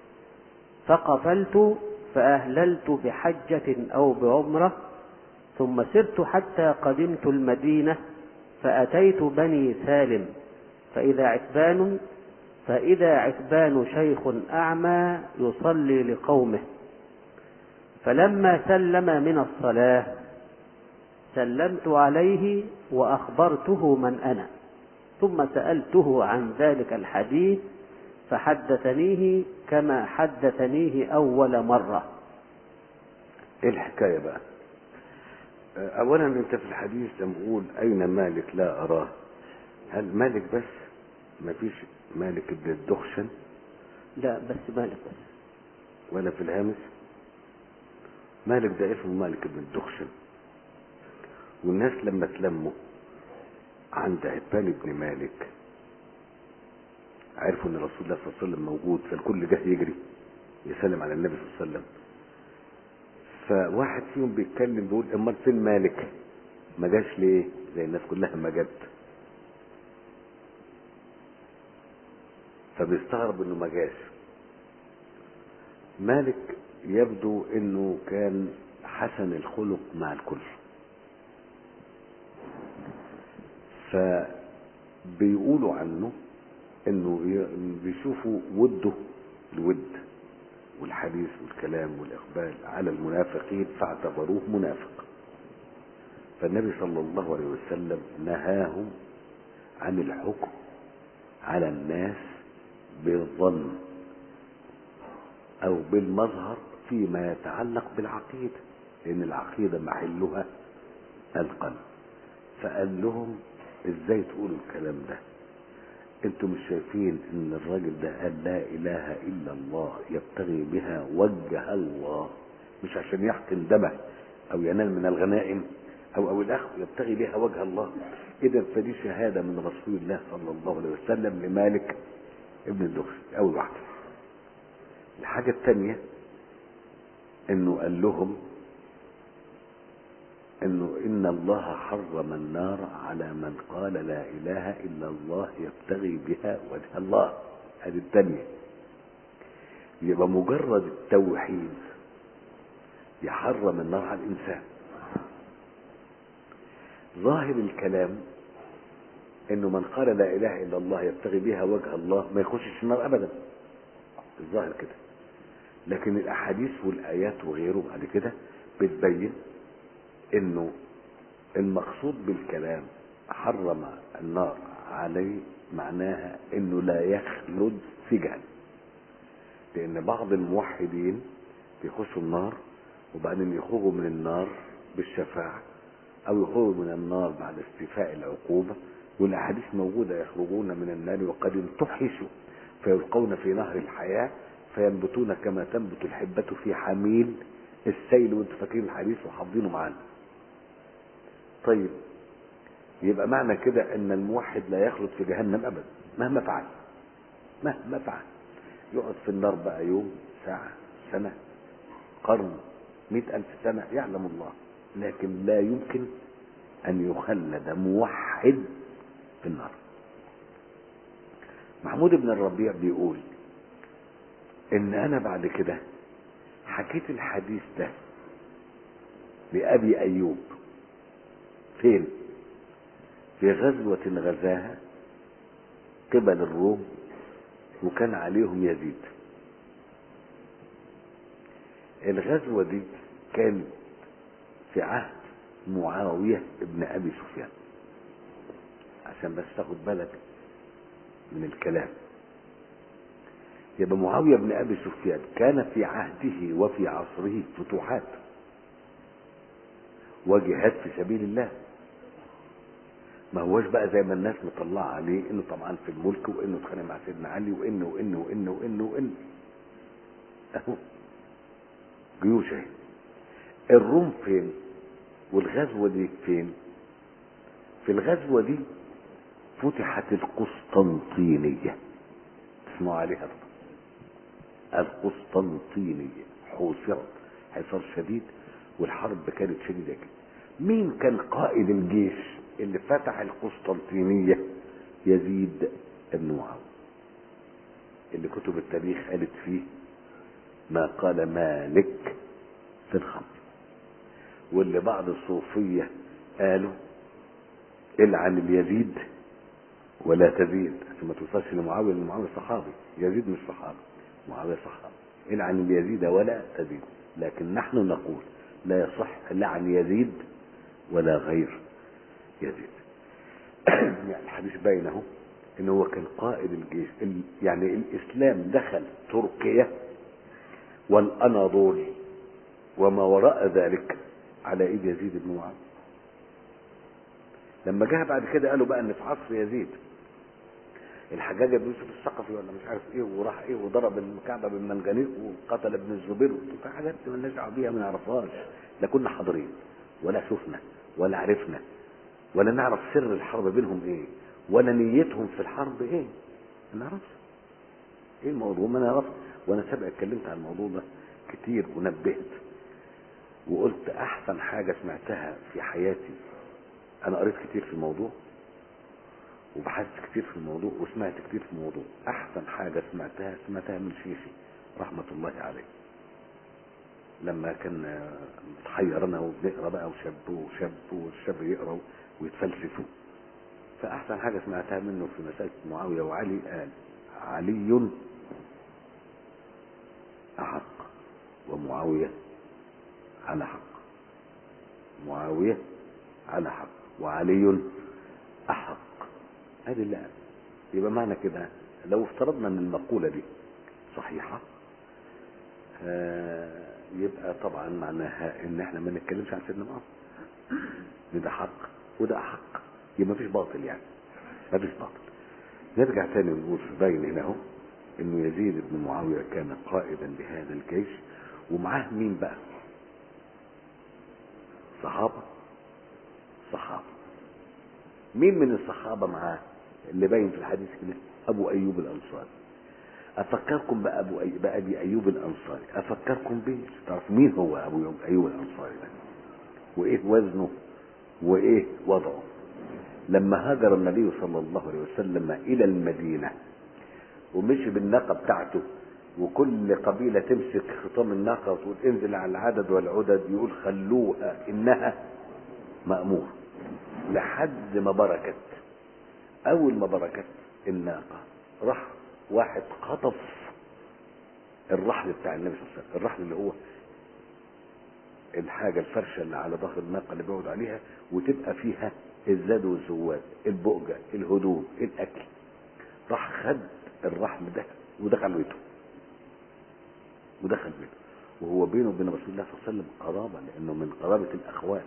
فقفلت فأهللت بحجة أو بعمرة ثم سرت حتى قدمت المدينة فأتيت بني سالم فإذا عتبان فإذا عتبان شيخ أعمى يصلي لقومه فلما سلم من الصلاة سلمت عليه وأخبرته من أنا ثم سألته عن ذلك الحديث فحدثنيه كما حدثنيه أول مرة ايه الحكاية بقى اولا انت في الحديث لما تقول اين مالك لا اراه هل مالك بس ما فيش مالك ابن الدخشن لا بس مالك بس ولا في الهامس مالك ده اسمه مالك ابن الدخشن والناس لما تلموا عند عبان بن مالك عرفوا ان رسول الله صلى الله عليه وسلم موجود فالكل جه يجري يسلم على النبي صلى الله عليه وسلم فواحد فيهم بيتكلم بيقول امال فين مالك ما جاش ليه زي الناس كلها ما جت فبيستغرب انه ما جاش مالك يبدو انه كان حسن الخلق مع الكل فبيقولوا عنه انه بيشوفوا وده الود والحديث والكلام والاقبال على المنافقين فاعتبروه منافق فالنبي صلى الله عليه وسلم نهاهم عن الحكم على الناس بالظن او بالمظهر فيما يتعلق بالعقيده لان العقيده محلها القلب فقال لهم ازاي تقولوا الكلام ده انتم مش شايفين ان الراجل ده قال لا اله الا الله يبتغي بها وجه الله مش عشان يحقن دمه او ينال من الغنائم او او الاخ يبتغي بها وجه الله اذا فدي شهاده من رسول الله صلى الله عليه وسلم لمالك ابن الدخش اول واحده الحاجه الثانيه انه قال لهم انه ان الله حرم النار على من قال لا اله الا الله يبتغي بها وجه الله هذه الثانيه يبقى مجرد التوحيد يحرم النار على الانسان ظاهر الكلام انه من قال لا اله الا الله يبتغي بها وجه الله ما يخشش النار ابدا الظاهر كده لكن الاحاديث والايات وغيره بعد كده بتبين انه المقصود بالكلام حرم النار عليه معناها انه لا يخلد في جهنم لان بعض الموحدين بيخشوا النار وبعدين يخرجوا من النار بالشفاعة او يخرجوا من النار بعد استيفاء العقوبة والاحاديث موجودة يخرجون من النار وقد انتحشوا فيلقون في نهر الحياة فينبتون كما تنبت الحبة في حميل السيل وانتم فاكرين الحديث وحافظينه معانا طيب يبقى معنى كده ان الموحد لا يخلد في جهنم ابدا مهما فعل مهما فعل يقعد في النار بقى يوم ساعة سنة قرن مئة ألف سنة يعلم الله لكن لا يمكن أن يخلد موحد في النار محمود بن الربيع بيقول إن أنا بعد كده حكيت الحديث ده لأبي أيوب فين؟ في غزوة غزاها قبل الروم وكان عليهم يزيد الغزوة دي كان في عهد معاوية ابن أبي سفيان عشان بس تاخد بالك من الكلام يبقى معاوية بن أبي سفيان كان في عهده وفي عصره فتوحات وجهاد في سبيل الله ما هوش بقى زي ما الناس مطلعه عليه انه طبعا في الملك وانه اتخانق مع سيدنا علي وانه وانه وانه وانه وانه اهو جيوش اهي الروم فين والغزوه دي فين في الغزوه دي فتحت القسطنطينيه تسمعوا عليها القسطنطينيه حوصرت حصار شديد والحرب كانت شديده جدا مين كان قائد الجيش اللي فتح القسطنطينية يزيد بن معاوية اللي كتب التاريخ قالت فيه ما قال مالك في الخمر واللي بعض الصوفية قالوا العن اليزيد ولا تزيد عشان ما توصلش لمعاوية لان معاوية صحابي يزيد مش صحابي معاوية صحابي العن اليزيد ولا تزيد لكن نحن نقول لا يصح لعن يزيد ولا غير يزيد يعني الحديث باين اهو ان هو كان قائد الجيش يعني الاسلام دخل تركيا والاناضول وما وراء ذلك على ايد يزيد بن معاويه لما جه بعد كده قالوا بقى ان في عصر يزيد الحجاج بن يوسف الثقفي ولا مش عارف ايه وراح ايه وضرب الكعبه بالمنجنيق وقتل ابن الزبير في حاجات مالناش دعوه بيها ما نعرفهاش لا كنا حاضرين ولا شفنا ولا عرفنا ولا نعرف سر الحرب بينهم ايه ولا نيتهم في الحرب ايه ما نعرفش ايه الموضوع ما نعرفش وانا سابق اتكلمت عن الموضوع ده كتير ونبهت وقلت احسن حاجه سمعتها في حياتي انا قريت كتير في الموضوع وبحثت كتير في الموضوع وسمعت كتير في الموضوع احسن حاجه سمعتها سمعتها من شيخي رحمه الله عليه لما كان متحير انا وبنقرا بقى وشاب وشاب والشاب يقرا ويتفلسفوا فاحسن حاجه سمعتها منه في مساله معاويه وعلي قال علي احق ومعاويه على حق معاويه على حق وعلي احق ادي اللي قال يبقى معنى كده لو افترضنا ان المقوله دي صحيحه آه يبقى طبعا معناها ان احنا ما نتكلمش عن سيدنا معاويه ده حق وده حق يبقى مفيش باطل يعني مفيش باطل نرجع تاني ونقول باين هنا اهو انه يزيد بن معاويه كان قائدا لهذا الجيش ومعاه مين بقى صحابه صحابه مين من الصحابه معاه اللي باين في الحديث كده ابو ايوب الانصاري افكركم بابو أي... بابي ايوب الانصاري افكركم بيه تعرف مين هو ابو ايوب الانصاري ده وايه وزنه وايه وضعه لما هاجر النبي صلى الله عليه وسلم الى المدينه ومشي بالناقه بتاعته وكل قبيله تمسك خطام الناقه وتقول انزل على العدد والعدد يقول خلوها انها مامور لحد ما بركت اول ما بركت الناقه راح واحد خطف الرحل بتاع النبي صلى الله عليه وسلم الرحل اللي هو الحاجة الفرشة اللي على ظهر الناقة اللي بيقعد عليها وتبقى فيها الزاد والزواد البؤجة الهدوم الأكل راح خد الرحل ده ودخل بيته ودخل بيته وهو بينه وبين رسول الله صلى الله عليه وسلم قرابة لأنه من قرابة الأخوات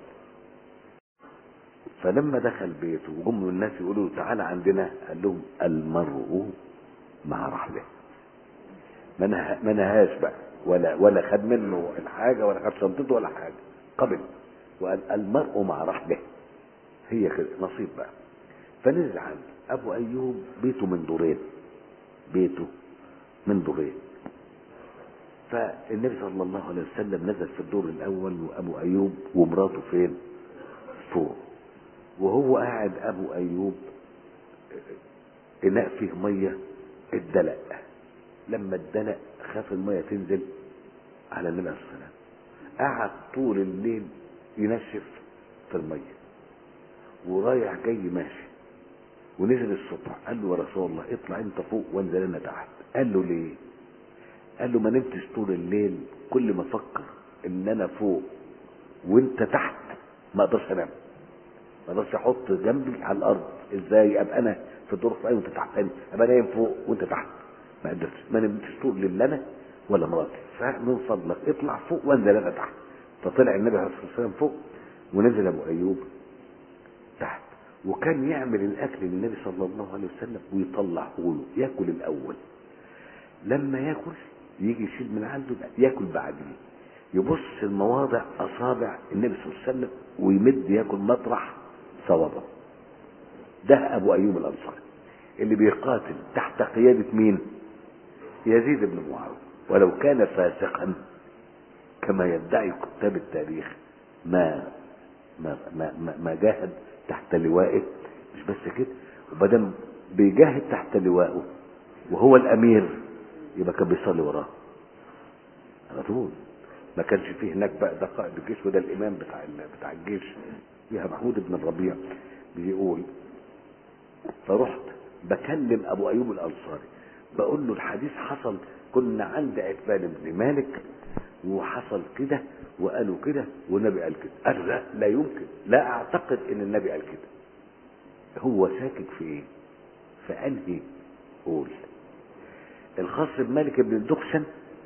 فلما دخل بيته وهم الناس يقولوا له تعالى عندنا قال لهم المرء مع رحله ما نهاش بقى ولا ولا خد منه الحاجه ولا خد شنطته ولا حاجه قبل وقال المرء مع رحله هي كده نصيب بقى فنزل عند ابو ايوب بيته من دورين بيته من دورين فالنبي صلى الله عليه وسلم نزل في الدور الاول وابو ايوب ومراته فين فوق وهو قاعد ابو ايوب اناء فيه ميه اتدلق لما اتدلق خاف الميه تنزل على النبي عليه الصلاه والسلام قعد طول الليل ينشف في الميه ورايح جاي ماشي ونزل الصبح قال له يا رسول الله اطلع انت فوق وانزل انا تحت قال له ليه قال له ما نمتش طول الليل كل ما افكر ان انا فوق وانت تحت ما اقدرش انام ما اقدرش احط جنبي على الارض ازاي ابقى انا في الدور الثاني وانت تحت ابقى نايم فوق وانت تحت ما قدرتش ما نمتش طول الليل انا ولا مراتي فمن فضلك اطلع فوق وانزل انا تحت فطلع النبي عليه الصلاه والسلام فوق ونزل ابو ايوب تحت وكان يعمل الاكل للنبي صلى الله عليه وسلم ويطلعه له ياكل الاول لما ياكل يجي يشيل من عنده ياكل بعديه يبص المواضع اصابع النبي صلى الله عليه وسلم ويمد ياكل مطرح صوابه ده ابو ايوب الانصاري اللي بيقاتل تحت قياده مين يزيد بن معاويه ولو كان فاسقا كما يدعي كتاب التاريخ ما ما ما ما, ما جاهد تحت لوائه مش بس كده وبدل بيجاهد تحت لوائه وهو الامير يبقى كان بيصلي وراه على طول ما كانش فيه هناك بقى ده قائد الجيش وده الامام بتاع بتاع الجيش فيها محمود بن الربيع بيقول فرحت بكلم ابو ايوب الانصاري بقول له الحديث حصل كنا عند عتبان بن مالك وحصل كده وقالوا كده والنبي قال كده قال لا لا يمكن لا اعتقد ان النبي قال كده هو شاكك في ايه في انهي قول الخاص بمالك بن الدخشن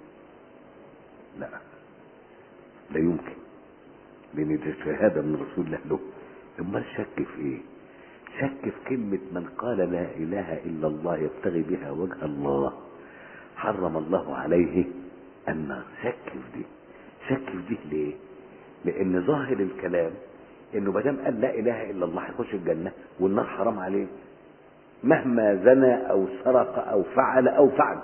لا لا يمكن لان دي شهاده من رسول الله له امال شك في ايه شك في كلمة من قال لا إله إلا الله يبتغي بها وجه الله حرم الله عليه النار شك في دي شك في دي ليه؟ لأن ظاهر الكلام إنه ما دام قال لا إله إلا الله هيخش الجنة والنار حرام عليه مهما زنى أو سرق أو فعل أو فعل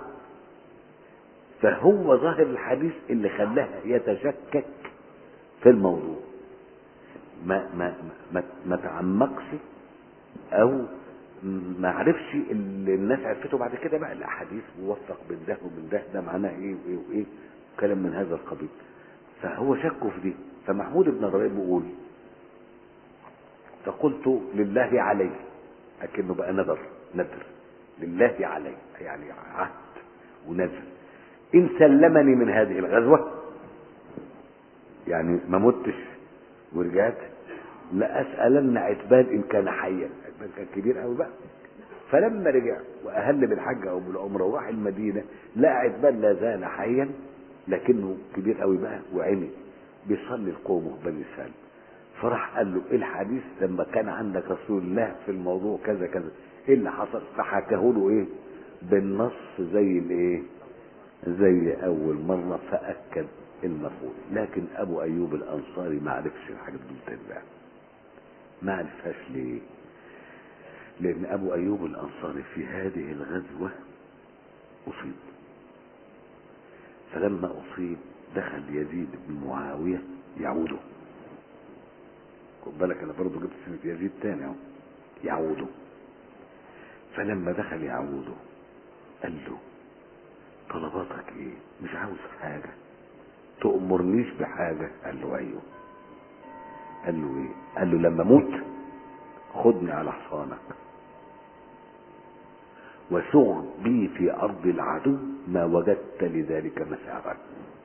فهو ظاهر الحديث اللي خلاه يتشكك في الموضوع ما ما ما, ما تعمقش او ما عرفش اللي الناس عرفته بعد كده بقى الاحاديث ووفق بين ده وبين ده ده معناه ايه وايه وايه كلام من هذا القبيل فهو شكه في دي فمحمود بن الربيع بيقول فقلت لله علي اكنه بقى نذر نذر لله علي يعني عهد ونذر ان سلمني من هذه الغزوه يعني ما متش ورجعت لاسالن عتبان ان كان حيا عتبان كان كبير قوي بقى فلما رجع واهل بالحج او بالعمره وراح المدينه لقى عتبان لا زال حيا لكنه كبير قوي بقى وعمي بيصلي القوم بني سالم فراح قال له ايه الحديث لما كان عندك رسول الله في الموضوع كذا كذا ايه اللي حصل فحكاه له ايه بالنص زي الايه زي اول مره فاكد المفعول لكن ابو ايوب الانصاري ما عرفش الحاجات دي تتبع ما عرفهاش ليه لان ابو ايوب الانصاري في هذه الغزوه اصيب فلما اصيب دخل يزيد بن معاويه يعوده خد بالك انا برضه جبت سنه يزيد تاني اهو يعوده فلما دخل يعوده قال له طلباتك ايه مش عاوز حاجه تأمرنيش بحاجة قال له ايوه قال له ايه قال له لما اموت خدني على حصانك وسغ بي في ارض العدو ما وجدت لذلك مساغا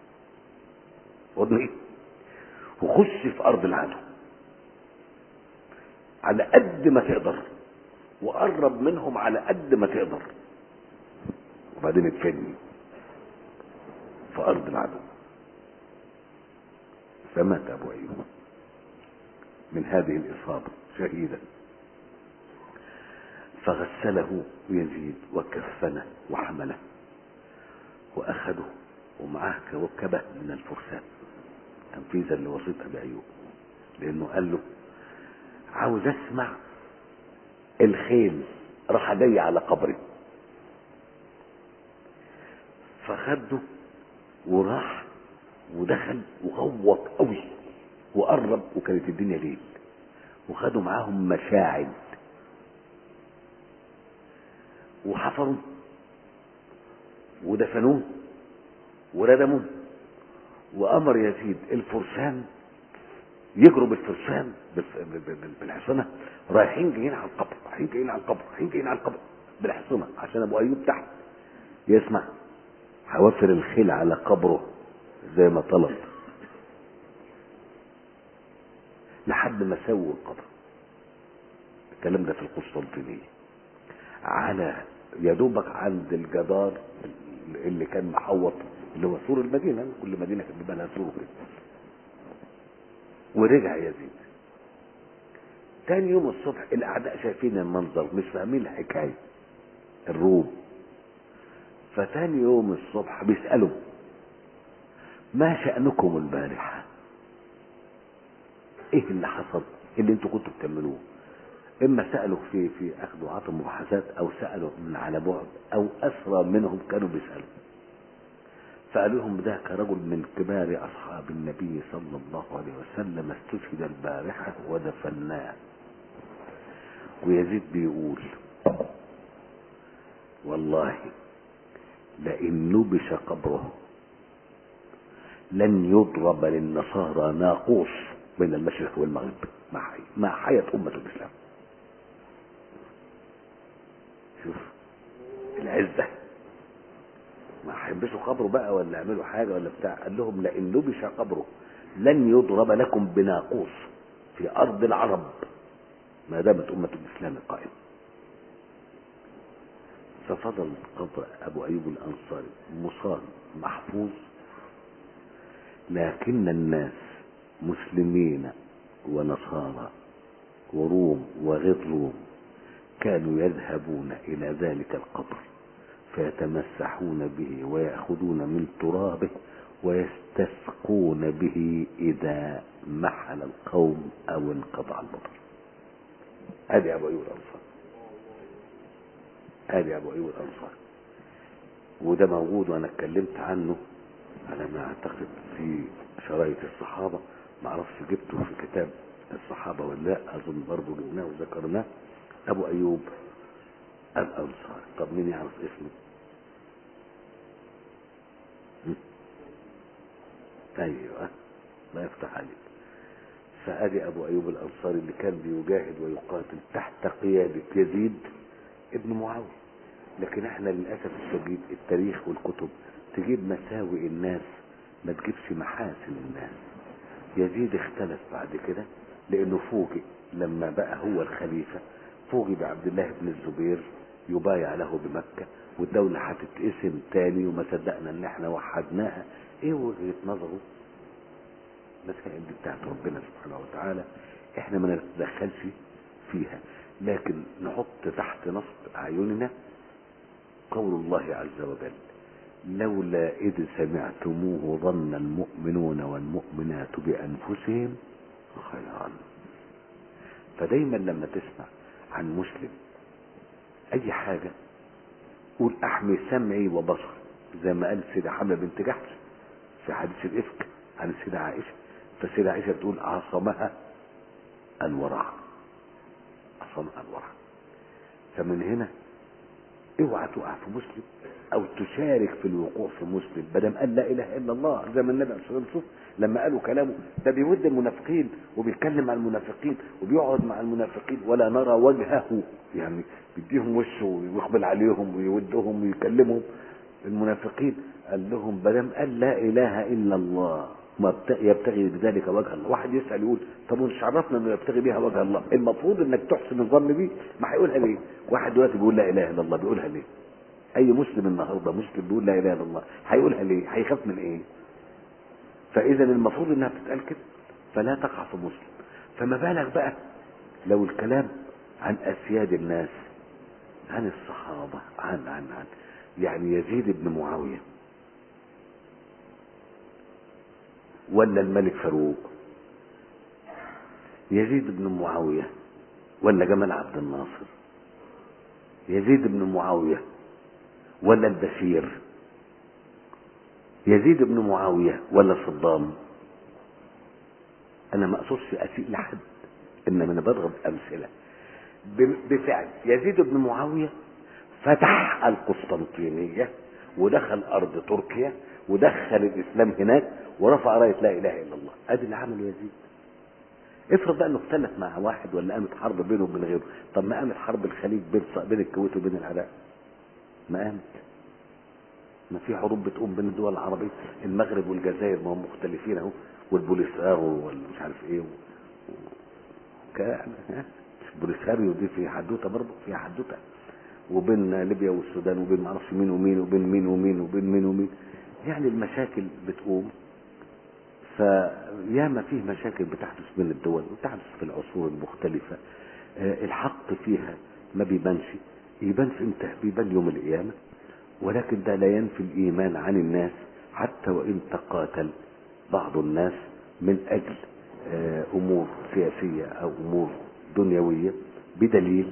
خدني وخش في ارض العدو على قد ما تقدر وقرب منهم على قد ما تقدر وبعدين ادفني في ارض العدو فمات ابو ايوب من هذه الاصابه شهيدا فغسله يزيد وكفنه وحمله واخذه ومعاه كوكبه من الفرسان تنفيذا لوصيه ابي ايوب لانه قال له عاوز اسمع الخيل راح جاي على قبري فخده وراح ودخل وغوط قوي وقرب وكانت الدنيا ليل وخدوا معاهم مشاعل وحفروا ودفنوه وردموه وامر يزيد الفرسان يجروا بالفرسان بالف- بال- بال- بالحصنه رايحين جايين على القبر رايحين جايين على القبر رايحين جايين على القبر بالحصنه عشان ابو ايوب تحت يسمع حوافر الخيل على قبره زي ما طلب لحد ما سووا القبر الكلام ده في القسطنطينيه على يا دوبك عند الجدار اللي كان محوط اللي هو سور المدينه كل مدينه كان بيبقى لها سور كده ورجع يزيد تاني يوم الصبح الاعداء شايفين المنظر مش فاهمين الحكايه الروم فتاني يوم الصبح بيسالوا ما شانكم البارحه ايه اللي حصل اللي انتوا كنتوا بتعملوه اما سالوا في في اخذ وعطى مباحثات او سالوا من على بعد او اسرى منهم كانوا بيسالوا فقالوا لهم ذاك رجل من كبار اصحاب النبي صلى الله عليه وسلم استشهد البارحه ودفناه ويزيد بيقول والله لئن نبش قبره لن يضرب للنصارى ناقوس بين المشرق والمغرب ما حي ما حيت أمة الإسلام شوف العزة ما هيلبسوا قبره بقى ولا يعملوا حاجة ولا بتاع قال لهم لئن نبش قبره لن يضرب لكم بناقوس في أرض العرب ما دامت أمة الإسلام قائمة ففضل قبر أبو أيوب الأنصاري مصان محفوظ لكن الناس مسلمين ونصارى وروم وغير روم كانوا يذهبون إلى ذلك القبر فيتمسحون به ويأخذون من ترابه ويستسقون به إذا محل القوم أو انقطع المطر هذه أبو أيوب الأنصار هذه أبو أيوب الأنصار وده موجود وأنا اتكلمت عنه على ما أعتقد في شرايط الصحابة معرفش جبته في كتاب الصحابة ولا لا أظن برضه جبناه وذكرناه أبو أيوب الأنصاري طب مين يعرف اسمه؟ هم؟ أيوه ما يفتح عليك فأدي أبو أيوب الأنصاري اللي كان بيجاهد ويقاتل تحت قيادة يزيد ابن معاوية لكن احنا للأسف الشديد التاريخ والكتب تجيب مساوئ الناس ما تجيبش محاسن الناس يزيد اختلف بعد كده لأنه فوجئ لما بقى هو الخليفة فوجئ بعبد الله بن الزبير يبايع له بمكة والدولة هتتقسم تاني وما صدقنا ان احنا وحدناها ايه وجهة نظره المسائل دي بتاعت ربنا سبحانه وتعالى احنا ما نتدخلش فيها لكن نحط تحت نصب اعيننا قول الله عز وجل لولا اذ سمعتموه ظن المؤمنون والمؤمنات بانفسهم خيرا فدايما لما تسمع عن مسلم اي حاجه قول احمي سمعي وبصري زي ما قال السيده حمله بنت جحش في حديث الافك عن السيده عائشه فالسيده عائشه بتقول عصمها الورع عصمها الورع فمن هنا اوعى تقع في مسلم او تشارك في الوقوع في مسلم بدل قال لا اله الا الله زي ما النبي عليه الصلاه والسلام شوف لما قالوا كلامه ده بيود المنافقين وبيتكلم مع المنافقين وبيقعد مع المنافقين ولا نرى وجهه يعني بيديهم وشه ويقبل عليهم ويودهم ويكلمهم المنافقين قال لهم بدل قال لا اله الا الله ما بت- يبتغي بذلك وجه الله واحد يسال يقول طب مش عرفنا انه يبتغي بها وجه الله المفروض انك تحسن الظن بيه ما هيقولها ليه واحد دلوقتي بيقول لا اله الا الله بيقولها ليه اي مسلم النهارده مسلم بيقول لا اله الا الله هيقولها ليه هيخاف من ايه فاذا المفروض انها بتتقال كده فلا تقع في مسلم فما بالك بقى لو الكلام عن اسياد الناس عن الصحابه عن عن عن يعني يزيد بن معاويه ولا الملك فاروق يزيد بن معاويه ولا جمال عبد الناصر يزيد بن معاويه ولا البشير يزيد بن معاوية ولا صدام انا ما اقصدش اسيء لحد انما انا بضرب امثله ب- بفعل يزيد بن معاويه فتح القسطنطينيه ودخل ارض تركيا ودخل الاسلام هناك ورفع رايه لا اله الا الله ادي اللي عمله يزيد افرض بقى انه اختلف مع واحد ولا قامت حرب بينه وبين غيره طب ما قامت حرب الخليج بين بين الكويت وبين العراق ما قامت ما في حروب بتقوم بين الدول العربيه المغرب والجزائر ما هم مختلفين اهو والبوليساريو والمش عارف ايه و... و... ك- بوليساريو دي في حدوته برضه في حدوته وبين ليبيا والسودان وبين معرفش مين ومين وبين مين ومين وبين مين ومين يعني المشاكل بتقوم فياما فيه مشاكل بتحدث بين الدول وتحدث في العصور المختلفة آه، الحق فيها ما بيبانش يبان في امتى بيبان يوم القيامة ولكن ده لا ينفي الإيمان عن الناس حتى وإن تقاتل بعض الناس من أجل آه، أمور سياسية أو أمور دنيوية بدليل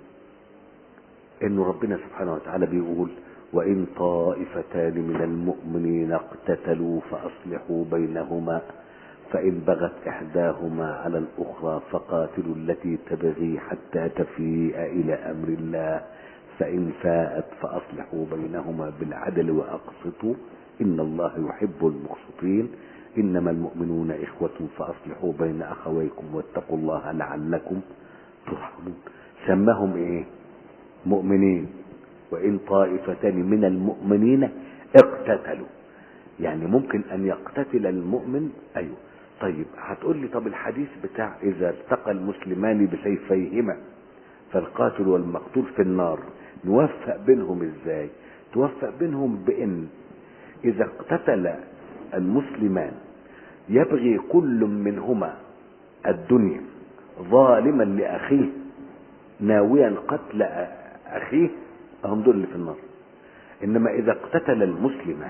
انه ربنا سبحانه وتعالى بيقول وان طائفتان من المؤمنين اقتتلوا فاصلحوا بينهما فان بغت احداهما على الاخرى فقاتلوا التي تبغي حتى تفيء الى امر الله فان فاءت فاصلحوا بينهما بالعدل واقسطوا ان الله يحب المقسطين انما المؤمنون اخوه فاصلحوا بين اخويكم واتقوا الله لعلكم ترحمون سماهم ايه مؤمنين وإن طائفتان من المؤمنين اقتتلوا يعني ممكن أن يقتتل المؤمن أيوه طيب هتقول لي طب الحديث بتاع إذا التقى المسلمان بسيفيهما فالقاتل والمقتول في النار نوفق بينهم ازاي توفق بينهم بان اذا اقتتل المسلمان يبغي كل منهما الدنيا ظالما لاخيه ناويا قتل اخيه هم دول اللي في النار انما اذا اقتتل المسلمان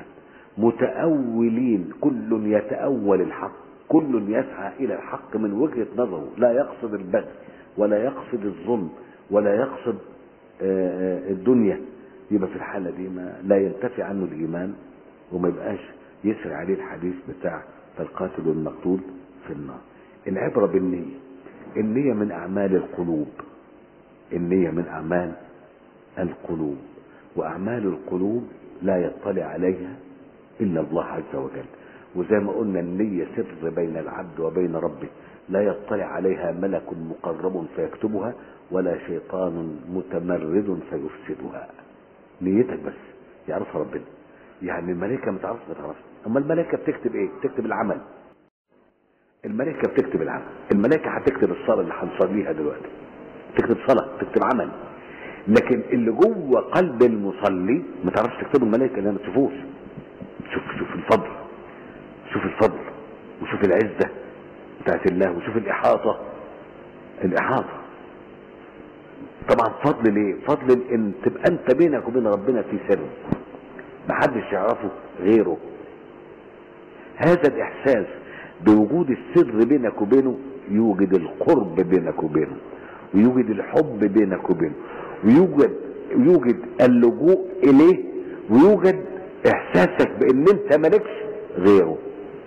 متاولين كل يتاول الحق كل يسعى الى الحق من وجهه نظره لا يقصد البغي ولا يقصد الظلم ولا يقصد آه، آه، الدنيا يبقى في الحاله دي ما لا ينتفي عنه الايمان وما يبقاش يسري عليه الحديث بتاع فالقاتل والمقتول في النار العبره بالنيه النيه من اعمال القلوب النيه من اعمال القلوب واعمال القلوب لا يطلع عليها الا الله عز وجل وزي ما قلنا النية سر بين العبد وبين ربه لا يطلع عليها ملك مقرب فيكتبها ولا شيطان متمرد فيفسدها نيتك بس يعرفها ربنا يعني الملائكة ما تعرفش ما تعرفش اما الملائكة بتكتب ايه بتكتب العمل الملائكة بتكتب العمل الملائكة هتكتب الصلاة اللي هنصليها دلوقتي تكتب صلاة تكتب عمل لكن اللي جوه قلب المصلي ما تعرفش تكتبه الملائكة اللي ما تشوفوش شوف شوف الفضل شوف الفضل وشوف العزة بتاعت الله وشوف الإحاطة الإحاطة طبعا فضل ليه فضل ان تبقى انت بينك وبين ربنا في سر محدش يعرفه غيره هذا الاحساس بوجود السر بينك وبينه يوجد القرب بينك وبينه ويوجد الحب بينك وبينه ويوجد يوجد اللجوء اليه ويوجد احساسك بان انت مالكش غيره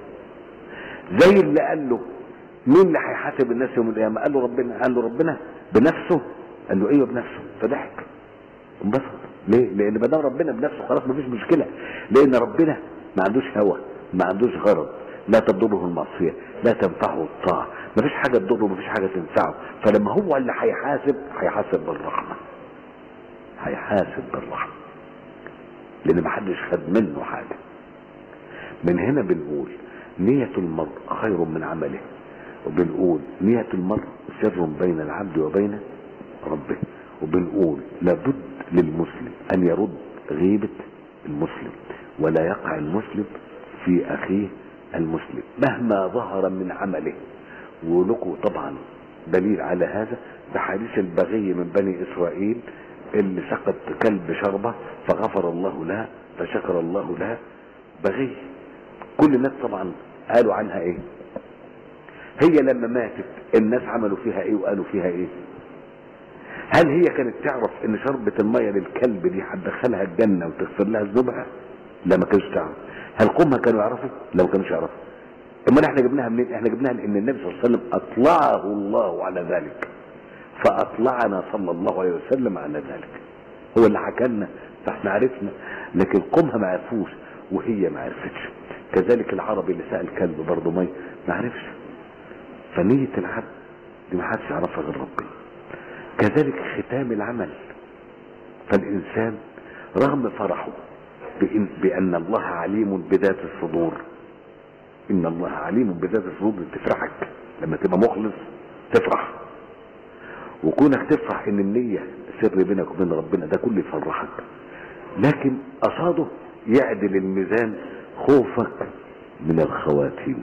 زي اللي قال له مين اللي هيحاسب الناس يوم القيامه قال له ربنا قال له ربنا بنفسه قال له ايوه بنفسه فضحك انبسط ليه لان ما دام ربنا بنفسه خلاص مفيش مشكله لان ربنا ما عندوش هوى ما عندوش غرض لا تضره المعصيه لا تنفعه الطاعه مفيش حاجه تضره مفيش حاجه تنفعه فلما هو اللي هيحاسب هيحاسب بالرحمه هيحاسب بالرحمه لان ما حدش خد منه حاجه من هنا بنقول نية المرء خير من عمله وبنقول نية المرء سر بين العبد وبين ربه وبنقول لابد للمسلم ان يرد غيبة المسلم ولا يقع المسلم في اخيه المسلم مهما ظهر من عمله ولكم طبعا دليل على هذا بحديث البغي من بني اسرائيل اللي سقط كلب شربة فغفر الله لها فشكر الله لها بغي كل الناس طبعا قالوا عنها ايه هي لما ماتت الناس عملوا فيها ايه وقالوا فيها ايه هل هي كانت تعرف ان شربة المية للكلب دي هتدخلها الجنة وتغفر لها ذنوبها لا ما كانوش تعرف هل قومها كانوا يعرفوا لا ما كانوش يعرفوا امال احنا جبناها منين احنا جبناها لان النبي صلى الله عليه وسلم اطلعه الله على ذلك فاطلعنا صلى الله عليه وسلم على ذلك هو اللي حكى لنا فاحنا عرفنا لكن قومها ما عرفوش وهي ما عرفتش كذلك العربي اللي سأل كلب برضه مي ما عرفش فنية العبد دي ما حدش يعرفها غير ربنا كذلك ختام العمل فالإنسان رغم فرحه بإن, بأن الله عليم بذات الصدور إن الله عليم بذات الصدور تفرحك لما تبقى مخلص تفرح وكونك تفرح ان النية سر بينك وبين ربنا ده كله يفرحك لكن قصاده يعدل الميزان خوفك من الخواتيم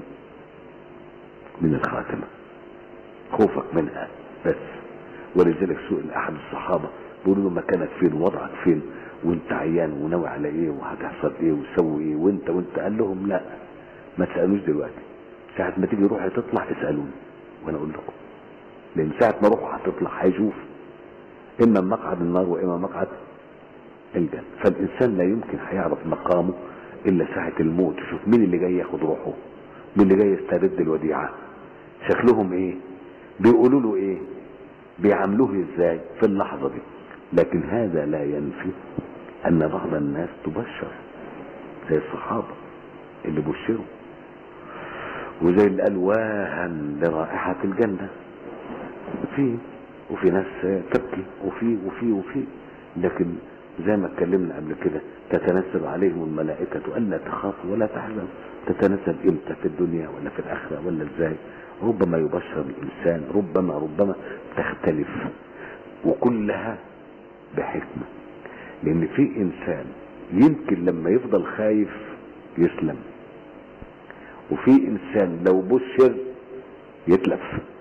من الخاتمة خوفك منها بس ولذلك سئل احد الصحابة بيقولوا له مكانك فين وضعك فين وانت عيان وناوي على ايه وهتحصل ايه وتسوي ايه وانت وانت قال لهم لا ما تسألوش دلوقتي ساعة ما تيجي روحي تطلع اسألوني وانا اقول لكم لان ساعة ما روحه هتطلع هيشوف اما مقعد النار واما مقعد الجنة فالانسان لا يمكن هيعرف مقامه الا ساعة الموت يشوف مين اللي جاي ياخد روحه مين اللي جاي يسترد الوديعة شكلهم ايه بيقولوا له ايه بيعاملوه ازاي في اللحظة دي لكن هذا لا ينفي ان بعض الناس تبشر زي الصحابة اللي بشروا وزي اللي قال واها لرائحة الجنة في وفي ناس تبكي وفي وفي وفي لكن زي ما اتكلمنا قبل كده تتنزل عليهم الملائكة ألا تخافوا ولا تحزنوا تتنزل امتى في الدنيا ولا في الآخرة ولا ازاي ربما يبشر الإنسان ربما ربما تختلف وكلها بحكمة لأن في إنسان يمكن لما يفضل خايف يسلم وفي إنسان لو بشر يتلف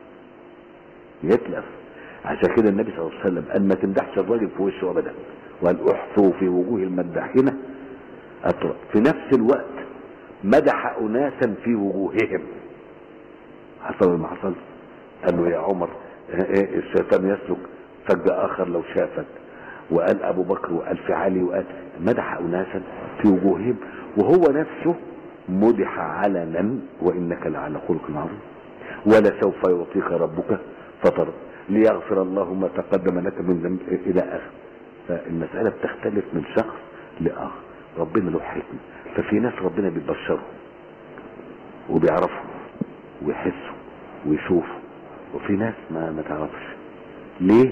يتلف عشان كده النبي صلى الله عليه وسلم قال ما تمدحش الراجل في وشه ابدا وقال احثوا في وجوه المداحين اطرق في نفس الوقت مدح اناسا في وجوههم حصل ما حصل قال له يا عمر إيه الشيطان يسلك فج اخر لو شافك وقال ابو بكر وقال في علي وقال مدح اناسا في وجوههم وهو نفسه مدح علنا وانك لعلى خلق عظيم ولسوف يعطيك ربك فطر ليغفر الله ما تقدم لك من ذنب الى اخر فالمسألة بتختلف من شخص لآخر ربنا له حكمة ففي ناس ربنا بيبشرهم وبيعرفهم ويحسوا ويشوفوا وفي ناس ما ما تعرفش ليه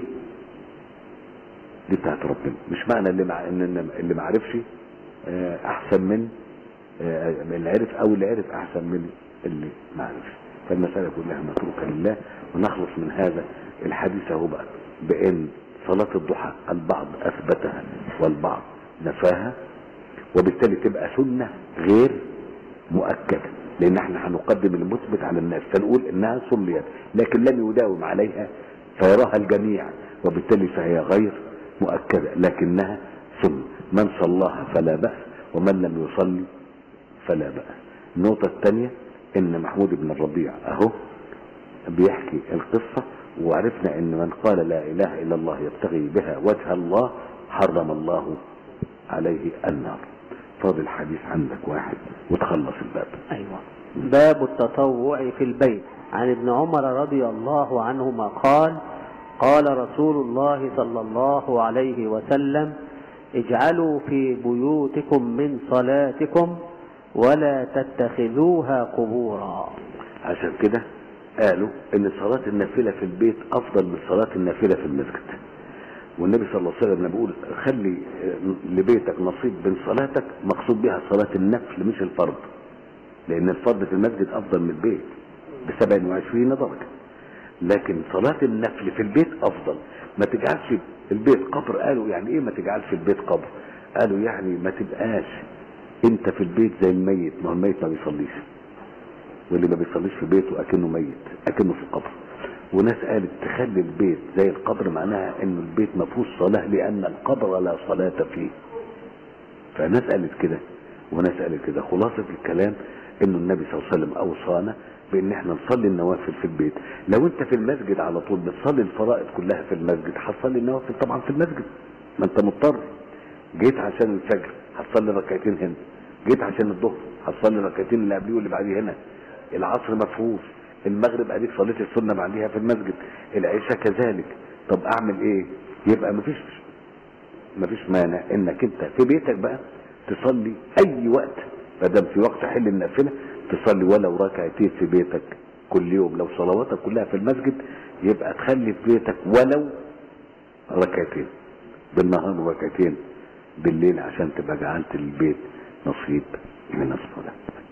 دي بتاعت ربنا مش معنى اللي مع ان اللي ما عرفش احسن من اللي عرف او اللي عرف احسن من اللي ما عرفش فالمسألة كلها متروكة لله ونخلص من هذا الحديث اهو بقى بان صلاة الضحى البعض اثبتها والبعض نفاها وبالتالي تبقى سنة غير مؤكدة لان احنا هنقدم المثبت على الناس فنقول انها صليت لكن لم يداوم عليها فيراها الجميع وبالتالي فهي غير مؤكدة لكنها سنة من صلاها فلا بأس ومن لم يصلي فلا بأس النقطة الثانية ان محمود بن الربيع اهو بيحكي القصة وعرفنا ان من قال لا اله الا الله يبتغي بها وجه الله حرم الله عليه النار فاضل حديث عندك واحد وتخلص الباب أيوة باب التطوع في البيت عن ابن عمر رضي الله عنهما قال قال رسول الله صلى الله عليه وسلم اجعلوا في بيوتكم من صلاتكم ولا تتخذوها قبورا عشان كده قالوا ان صلاة النافلة في البيت افضل من صلاة النافلة في المسجد والنبي صلى الله عليه وسلم بيقول خلي لبيتك نصيب من صلاتك مقصود بها صلاة النفل مش الفرض لان الفرض في المسجد افضل من البيت ب 27 درجة لكن صلاة النفل في البيت افضل ما تجعلش البيت قبر قالوا يعني ايه ما تجعلش البيت قبر قالوا يعني ما تبقاش انت في البيت زي الميت ما هو الميت ما بيصليش واللي ما بيصليش في بيته اكنه ميت اكنه في قبر وناس قالت تخلي البيت زي القبر معناها ان البيت ما فيهوش صلاه لان القبر لا صلاه فيه فناس قالت كده وناس قالت كده خلاصه الكلام انه النبي صلى الله عليه وسلم اوصانا بان احنا نصلي النوافل في البيت لو انت في المسجد على طول بتصلي الفرائض كلها في المسجد هتصلي النوافل طبعا في المسجد ما انت مضطر جيت عشان الفجر هتصلي ركعتين هنا جيت عشان الظهر هتصلي ركعتين اللي قبليه واللي بعديه هنا العصر مفهوش المغرب اديك صليت السنه بعديها في المسجد العشاء كذلك طب اعمل ايه يبقى مفيش مفيش مانع انك انت في بيتك بقى تصلي اي وقت ما دام في وقت حل النافله تصلي ولو ركعتين في بيتك كل يوم لو صلواتك كلها في المسجد يبقى تخلي في بيتك ولو ركعتين بالنهار وركعتين بالليل عشان تبقى جعلت البيت نصيب من الصلاه